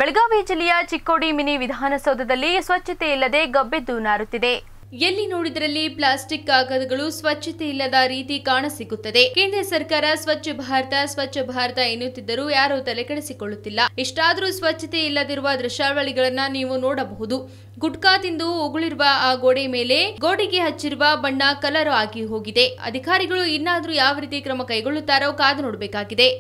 ಬೆಳಗಾವಿ ಜಿಲ್ಲೆಯ ಚಿಕ್ಕೋಡಿ ಮಿನಿ ವಿಧಾನಸೌಧದಲ್ಲಿ ಸ್ವಚ್ಛತೆ ಇಲ್ಲದೆ ಗಬ್ಬೆದ್ದು ನಾರುತ್ತಿದೆ ಎಲ್ಲಿ ನೋಡಿದರಲ್ಲಿ ಪ್ಲಾಸ್ಟಿಕ್ ಕಾಗದಗಳು ಸ್ವಚ್ಛತೆ ಇಲ್ಲದ ರೀತಿ ಕಾಣಸಿಗುತ್ತದೆ ಕೇಂದ್ರ ಸರ್ಕಾರ ಸ್ವಚ್ಛ ಭಾರತ ಸ್ವಚ್ಛ ಭಾರತ ಎನ್ನುತ್ತಿದ್ದರೂ ಯಾರೂ ತಲೆಕೆಡಿಸಿಕೊಳ್ಳುತ್ತಿಲ್ಲ ಇಷ್ಟಾದರೂ ಸ್ವಚ್ಛತೆ ಇಲ್ಲದಿರುವ ದೃಶ್ಯಾವಳಿಗಳನ್ನ ನೀವು ನೋಡಬಹುದು ಗುಟ್ಕಾ ತಿಂದು ಉಗುಳಿರುವ ಆ ಗೋಡೆ ಮೇಲೆ ಗೋಡೆಗೆ ಹಚ್ಚಿರುವ ಬಣ್ಣ ಕಲರ್ ಆಗಿ ಹೋಗಿದೆ ಅಧಿಕಾರಿಗಳು ಇನ್ನಾದರೂ ಯಾವ ರೀತಿ ಕ್ರಮ ಕೈಗೊಳ್ಳುತ್ತಾರೋ ಕಾದು ನೋಡಬೇಕಾಗಿದೆ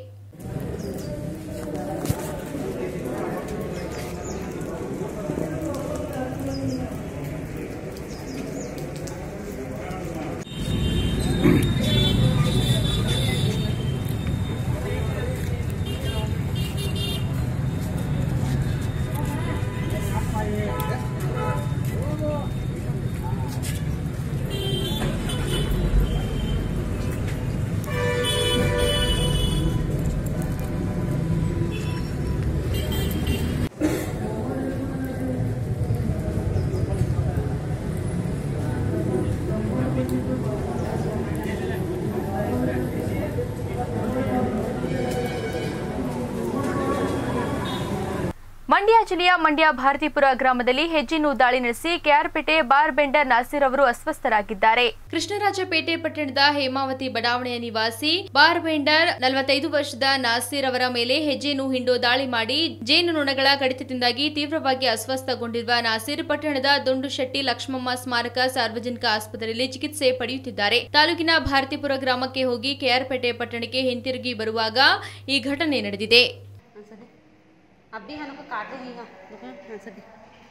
ಮಂಡ್ಯ ಜಿಲ್ಲೆಯ ಮಂಡ್ಯ ಭಾರತೀಪುರ ಗ್ರಾಮದಲ್ಲಿ ಹೆಜ್ಜೆನು ದಾಳಿ ನಡೆಸಿ ಕೆಆರ್ಪೇಟೆ ಬಾರ್ ಬೆಂಡರ್ ನಾಸೀರ್ ಅವರು ಅಸ್ವಸ್ಥರಾಗಿದ್ದಾರೆ ಕೃಷ್ಣರಾಜಪೇಟೆ ಪಟ್ಟಣದ ಹೇಮಾವತಿ ಬಡಾವಣೆಯ ನಿವಾಸಿ ಬಾರ್ ಬೆಂಡರ್ ನಲವತ್ತೈದು ವರ್ಷದ ನಾಸೀರ್ ಅವರ ಮೇಲೆ ಹೆಜ್ಜೆನು ಹಿಂಡು ದಾಳಿ ಮಾಡಿ ಜೇನು ನೊಣಗಳ ಕಡಿತದಿಂದಾಗಿ ತೀವ್ರವಾಗಿ ಅಸ್ವಸ್ಥಗೊಂಡಿರುವ ನಾಸೀರ್ ಪಟ್ಟಣದ ದುಂಡುಶೆಟ್ಟಿ ಲಕ್ಷ್ಮಮ್ಮ ಸ್ಮಾರಕ ಸಾರ್ವಜನಿಕ ಆಸ್ಪತ್ರೆಯಲ್ಲಿ ಚಿಕಿತ್ಸೆ ಪಡೆಯುತ್ತಿದ್ದಾರೆ ತಾಲೂಕಿನ ಭಾರತೀಪುರ ಗ್ರಾಮಕ್ಕೆ ಹೋಗಿ ಕೆಆರ್ಪೇಟೆ ಪಟ್ಟಣಕ್ಕೆ ಹಿಂತಿರುಗಿ ಬರುವಾಗ ಈ ಘಟನೆ ನಡೆದಿದೆ अब भी हमको काट देंगे हाँ देखो हाँ सर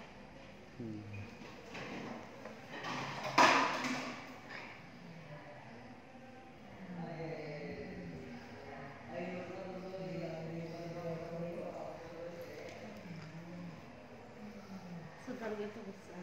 सुधर गए तो गुस्सा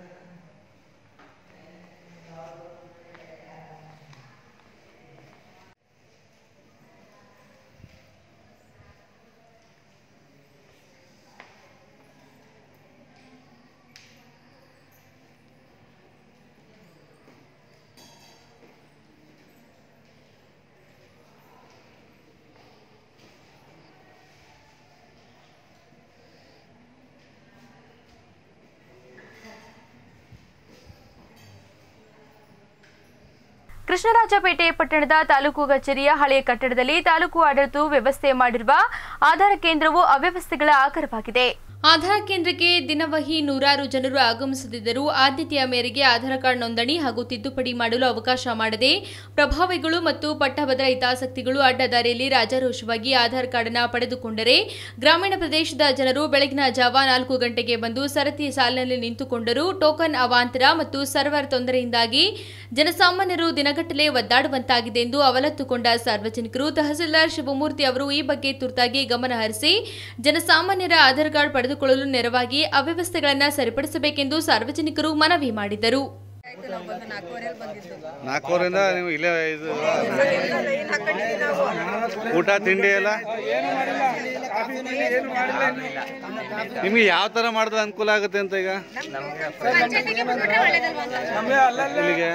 ಕೃಷ್ಣರಾಜಪೇಟೆ ಪಟ್ಟಣದ ತಾಲೂಕು ಕಚೇರಿಯ ಹಳೆಯ ಕಟ್ಟಡದಲ್ಲಿ ತಾಲೂಕು ಆಡಳಿತ ವ್ಯವಸ್ಥೆ ಮಾಡಿರುವ ಆಧಾರ ಕೇಂದ್ರವು ಅವ್ಯವಸ್ಥೆಗಳ ಆಕರವಾಗಿದೆ ಆಧಾರ್ ಕೇಂದ್ರಕ್ಕೆ ದಿನವಹಿ ನೂರಾರು ಜನರು ಆಗಮಿಸುತ್ತಿದ್ದರೂ ಆದ್ಯತೆಯ ಮೇರೆಗೆ ಆಧಾರ್ ಕಾರ್ಡ್ ನೋಂದಣಿ ಹಾಗೂ ತಿದ್ದುಪಡಿ ಮಾಡಲು ಅವಕಾಶ ಮಾಡದೆ ಪ್ರಭಾವಿಗಳು ಮತ್ತು ಪಟ್ಟಭದ್ರ ಹಿತಾಸಕ್ತಿಗಳು ಅಡ್ಡದಾರಿಯಲ್ಲಿ ರಾಜಾರೋಷವಾಗಿ ಆಧಾರ್ ಕಾರ್ಡ್ ಅನ್ನು ಪಡೆದುಕೊಂಡರೆ ಗ್ರಾಮೀಣ ಪ್ರದೇಶದ ಜನರು ಬೆಳಗಿನ ಜಾವ ನಾಲ್ಕು ಗಂಟೆಗೆ ಬಂದು ಸರತಿ ಸಾಲಿನಲ್ಲಿ ನಿಂತುಕೊಂಡರೂ ಟೋಕನ್ ಅವಾಂತರ ಮತ್ತು ಸರ್ವರ್ ತೊಂದರೆಯಿಂದಾಗಿ ಜನಸಾಮಾನ್ಯರು ದಿನಗಟ್ಟಲೆ ಒದ್ದಾಡುವಂತಾಗಿದೆ ಎಂದು ಅವಲತ್ತುಕೊಂಡ ಸಾರ್ವಜನಿಕರು ತಹಸೀಲ್ದಾರ್ ಶಿವಮೂರ್ತಿ ಅವರು ಈ ಬಗ್ಗೆ ತುರ್ತಾಗಿ ಗಮನ ಹರಿಸಿ ಜನಸಾಮಾನ್ಯರ ಆಧಾರ್ ಕಾರ್ಡ್ ಪಡೆದುಕೊಳ್ಳಲು ನೆರವಾಗಿ ಅವ್ಯವಸ್ಥೆಗಳನ್ನು ಸರಿಪಡಿಸಬೇಕೆಂದು ಸಾರ್ವಜನಿಕರು ಮನವಿ ಮಾಡಿದರು ನಾಲ್ಕೂವರೆಯಿಂದ ನೀವು ಇಲ್ಲೇ ಇದು ಊಟ ತಿಂಡಿ ಎಲ್ಲ ನಿಮ್ಗೆ ಯಾವ ಥರ ಮಾಡಿದ್ರೆ ಅನುಕೂಲ ಆಗುತ್ತೆ ಅಂತ ಈಗ ಇಲ್ಲಿಗೆ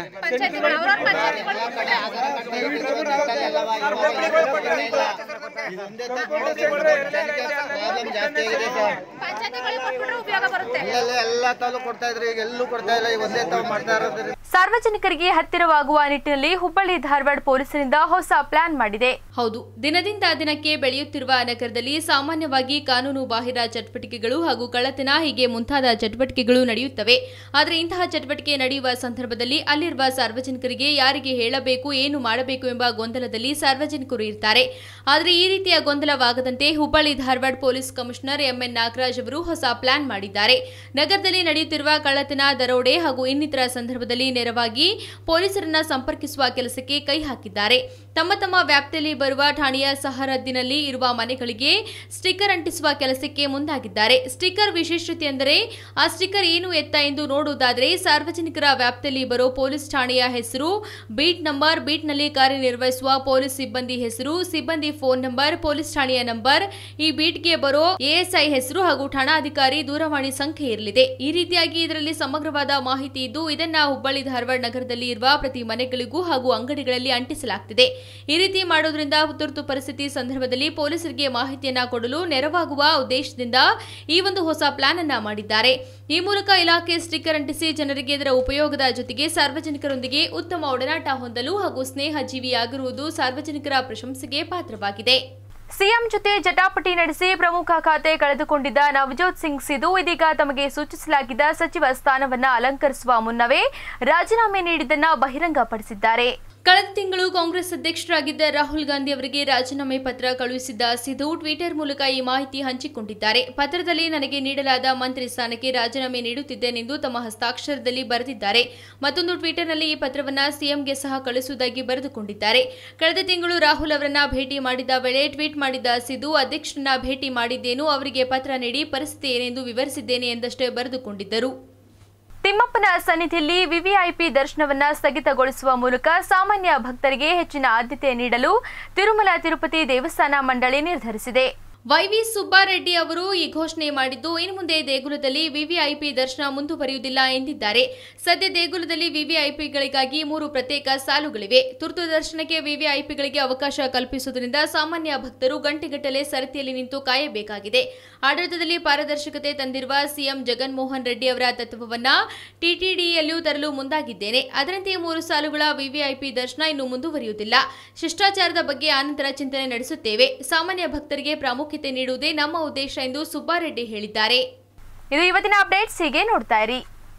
ಎಲ್ಲ ತಾಲೂಕು ಕೊಡ್ತಾ ಇದ್ರೆ ಈಗ ಎಲ್ಲೂ ಕೊಡ್ತಾ ಇಲ್ಲ ಈಗ ಒಂದೇ ತಾವು ಮಾಡ್ತಾ ಇರೋದ್ರಿಂದ ಸಾರ್ವಜನಿಕರಿಗೆ ಹತ್ತಿರವಾಗುವ ನಿಟ್ಟಿನಲ್ಲಿ ಹುಬ್ಬಳ್ಳಿ ಧಾರವಾಡ ಪೊಲೀಸರಿಂದ ಹೊಸ ಪ್ಲಾನ್ ಮಾಡಿದೆ ಹೌದು ದಿನದಿಂದ ದಿನಕ್ಕೆ ಬೆಳೆಯುತ್ತಿರುವ ನಗರದಲ್ಲಿ ಸಾಮಾನ್ಯವಾಗಿ ಕಾನೂನು ಬಾಹಿರ ಚಟುವಟಿಕೆಗಳು ಹಾಗೂ ಕಳ್ಳತನ ಹೀಗೆ ಮುಂತಾದ ಚಟುವಟಿಕೆಗಳು ನಡೆಯುತ್ತವೆ ಆದರೆ ಇಂತಹ ಚಟುವಟಿಕೆ ನಡೆಯುವ ಸಂದರ್ಭದಲ್ಲಿ ಅಲ್ಲಿರುವ ಸಾರ್ವಜನಿಕರಿಗೆ ಯಾರಿಗೆ ಹೇಳಬೇಕು ಏನು ಮಾಡಬೇಕು ಎಂಬ ಗೊಂದಲದಲ್ಲಿ ಸಾರ್ವಜನಿಕರು ಇರ್ತಾರೆ ಆದರೆ ಈ ರೀತಿಯ ಗೊಂದಲವಾಗದಂತೆ Hubballi Dharwad police commissioner MN Nagaraj ಅವರು ಹೊಸ ಪ್ಲಾನ್ ಮಾಡಿದ್ದಾರೆ ನಗರದಲ್ಲಿ ನಡೆಯುತ್ತಿರುವ ಕಳ್ಳತನ ದರೋಡೆ ಹಾಗೂ ಇನ್ನಿತರ ಸಂದರ್ಭದಲ್ಲಿ ನೆರವಾಗಿ ಪೊಲೀಸರನ್ನ ಸಂಪರ್ಕಿಸುವ ಕೆಲಸಕ್ಕೆ ಕೈ ಹಾಕಿದ್ದಾರೆ ತಮ್ಮ ತಮ್ಮ ವ್ಯಾಪ್ತಿಯಲ್ಲಿ ಬರುವ ಠಾಣೆಯ ಸಹರದ್ದಿನಲ್ಲಿ ಇರುವ ಮನೆಗಳಿಗೆ ಸ್ಟಿಕ್ಕರ್ ಅಂಟಿಸುವ ಕೆಲಸಕ್ಕೆ ಮುಂದಾಗಿದ್ದಾರೆ ಸ್ಟಿಕ್ಕರ್ ವಿಶೇಷತೆ ಎಂದರೆ ಆ ಸ್ಟಿಕ್ಕರ್ ಏನು ಎತ್ತ ಎಂದು ನೋಡುವುದಾದರೆ ಸಾರ್ವಜನಿಕರ ವ್ಯಾಪ್ತಿಯಲ್ಲಿ ಬರೋ ಪೊಲೀಸ್ ಠಾಣೆಯ ಹೆಸರು ಬೀಟ್ ನಂಬರ್ ಬೀಟ್ನಲ್ಲಿ ಕಾರ್ಯನಿರ್ವಹಿಸುವ ಪೊಲೀಸ್ ಸಿಬ್ಬಂದಿ ಹೆಸರು ಸಿಬ್ಬಂದಿ ಫೋನ್ ನಂಬರ್ ಪೊಲೀಸ್ ಠಾಣೆಯ ನಂಬರ್ ಈ ಬೀಟ್ಗೆ ಬರೋ ಎಎಸ್ಐ ಹೆಸರು ಹಾಗೂ ಠಾಣಾ ಠಾಣಾಧಿಕಾರಿ ದೂರವಾಣಿ ಸಂಖ್ಯೆ ಇರಲಿದೆ ಈ ರೀತಿಯಾಗಿ ಇದರಲ್ಲಿ ಸಮಗ್ರವಾದ ಮಾಹಿತಿ ಇದ್ದು ಇದನ್ನ ಹುಬ್ಬಳ್ಳಿ ಧಾರವಾಡ ನಗರದಲ್ಲಿ ಇರುವ ಪ್ರತಿ ಮನೆಗಳಿಗೂ ಹಾಗೂ ಅಂಗಡಿಗಳಲ್ಲಿ ಅಂಟಿಸಲಾಗ್ತಿದೆ ಈ ರೀತಿ ಮಾಡೋದ್ರಿಂದ ತುರ್ತು ಪರಿಸ್ಥಿತಿ ಸಂದರ್ಭದಲ್ಲಿ ಪೊಲೀಸರಿಗೆ ಮಾಹಿತಿಯನ್ನ ಕೊಡಲು ನೆರವಾಗುವ ಉದ್ದೇಶದಿಂದ ಈ ಒಂದು ಹೊಸ ಪ್ಲಾನ್ ಅನ್ನ ಮಾಡಿದ್ದಾರೆ ಈ ಮೂಲಕ ಇಲಾಖೆ ಸ್ಟಿಕ್ಕರ್ ಅಂಟಿಸಿ ಜನರಿಗೆ ಇದರ ಉಪಯೋಗದ ಜೊತೆಗೆ ಸಾರ್ವಜನಿಕರೊಂದಿಗೆ ಉತ್ತಮ ಒಡನಾಟ ಹೊಂದಲು ಹಾಗೂ ಸ್ನೇಹ ಜೀವಿಯಾಗಿರುವುದು ಸಾರ್ವಜನಿಕರ ಪ್ರಶಂಸೆಗೆ ಪಾತ್ರವಾಗಿದೆ ಸಿಎಂ ಜೊತೆ ಜಟಾಪಟಿ ನಡೆಸಿ ಪ್ರಮುಖ ಖಾತೆ ಕಳೆದುಕೊಂಡಿದ್ದ ನವಜೋತ್ ಸಿಂಗ್ ಸಿಧು ಇದೀಗ ತಮಗೆ ಸೂಚಿಸಲಾಗಿದ್ದ ಸಚಿವ ಸ್ಥಾನವನ್ನ ಅಲಂಕರಿಸುವ ಮುನ್ನವೇ ರಾಜೀನಾಮೆ ನೀಡಿದ್ದನ್ನ ಬಹಿರಂಗಪಡಿಸಿದ್ದಾರೆ ಕಳೆದ ತಿಂಗಳು ಕಾಂಗ್ರೆಸ್ ಅಧ್ಯಕ್ಷರಾಗಿದ್ದ ರಾಹುಲ್ ಗಾಂಧಿ ಅವರಿಗೆ ರಾಜೀನಾಮೆ ಪತ್ರ ಕಳುಹಿಸಿದ್ದ ಸಿಧು ಟ್ವಿಟರ್ ಮೂಲಕ ಈ ಮಾಹಿತಿ ಹಂಚಿಕೊಂಡಿದ್ದಾರೆ ಪತ್ರದಲ್ಲಿ ನನಗೆ ನೀಡಲಾದ ಮಂತ್ರಿ ಸ್ಥಾನಕ್ಕೆ ರಾಜೀನಾಮೆ ನೀಡುತ್ತಿದ್ದೇನೆಂದು ತಮ್ಮ ಹಸ್ತಾಕ್ಷರದಲ್ಲಿ ಬರೆದಿದ್ದಾರೆ ಮತ್ತೊಂದು ಟ್ವಿಟರ್ನಲ್ಲಿ ಈ ಪತ್ರವನ್ನ ಸಿಎಂಗೆ ಸಹ ಕಳಿಸುವುದಾಗಿ ಬರೆದುಕೊಂಡಿದ್ದಾರೆ ಕಳೆದ ತಿಂಗಳು ರಾಹುಲ್ ಅವರನ್ನ ಭೇಟಿ ಮಾಡಿದ ವೇಳೆ ಟ್ವೀಟ್ ಮಾಡಿದ್ದ ಸಿಧು ಅಧ್ಯಕ್ಷರನ್ನ ಭೇಟಿ ಮಾಡಿದ್ದೇನು ಅವರಿಗೆ ಪತ್ರ ನೀಡಿ ಪರಿಸ್ಥಿತಿ ಏನೆಂದು ವಿವರಿಸಿದ್ದೇನೆ ಎಂದಷ್ಟೇ ಬರೆದುಕೊಂಡಿದ್ದರು ತಿಮ್ಮಪ್ಪನ ಸನ್ನಿಧಿಯಲ್ಲಿ ವಿವಿಐಪಿ ದರ್ಶನವನ್ನ ಸ್ಥಗಿತಗೊಳಿಸುವ ಮೂಲಕ ಸಾಮಾನ್ಯ ಭಕ್ತರಿಗೆ ಹೆಚ್ಚಿನ ಆದ್ಯತೆ ನೀಡಲು ತಿರುಮಲ ತಿರುಪತಿ ದೇವಸ್ಥಾನ ಮಂಡಳಿ ನಿರ್ಧರಿಸಿದೆ ವೈವಿ ಸುಬ್ಬಾರೆಡ್ಡಿ ಅವರು ಈ ಘೋಷಣೆ ಮಾಡಿದ್ದು ಇನ್ನು ಮುಂದೆ ದೇಗುಲದಲ್ಲಿ ವಿವಿಐಪಿ ದರ್ಶನ ಮುಂದುವರಿಯುವುದಿಲ್ಲ ಎಂದಿದ್ದಾರೆ ಸದ್ಯ ದೇಗುಲದಲ್ಲಿ ವಿವಿಐಪಿಗಳಿಗಾಗಿ ಮೂರು ಪ್ರತ್ಯೇಕ ಸಾಲುಗಳಿವೆ ತುರ್ತು ದರ್ಶನಕ್ಕೆ ವಿವಿಐಪಿಗಳಿಗೆ ಅವಕಾಶ ಕಲ್ಪಿಸುವುದರಿಂದ ಸಾಮಾನ್ಯ ಭಕ್ತರು ಗಂಟೆಗಟ್ಟಲೆ ಸರತಿಯಲ್ಲಿ ನಿಂತು ಕಾಯಬೇಕಾಗಿದೆ ಆಡಳಿತದಲ್ಲಿ ಪಾರದರ್ಶಕತೆ ತಂದಿರುವ ಸಿಎಂ ಜಗನ್ಮೋಹನ್ ರೆಡ್ಡಿ ಅವರ ತತ್ವವನ್ನ ಟಿಟಿಡಿಯಲ್ಲೂ ತರಲು ಮುಂದಾಗಿದ್ದೇನೆ ಅದರಂತೆ ಮೂರು ಸಾಲುಗಳ ವಿವಿಐಪಿ ದರ್ಶನ ಇನ್ನು ಮುಂದುವರಿಯುವುದಿಲ್ಲ ಶಿಷ್ಟಾಚಾರದ ಬಗ್ಗೆ ಆನಂತರ ಚಿಂತನೆ ನಡೆಸುತ್ತೇವೆ ಸಾಮಾನ್ಯ ಭಕ್ತರಿಗೆ ಪ್ರಾಮುಖ್ಯತೆ ನೀಡುವುದೇ ನಮ್ಮ ಉದ್ದೇಶ ಎಂದು ಸುಬ್ಬಾರೆಡ್ಡಿ ಹೇಳಿದ್ದಾರೆ ಇದು ಇವತ್ತಿನ ಅಪ್ಡೇಟ್ಸ್ ಹೀಗೆ ನೋಡ್ತಾ ಇರಿ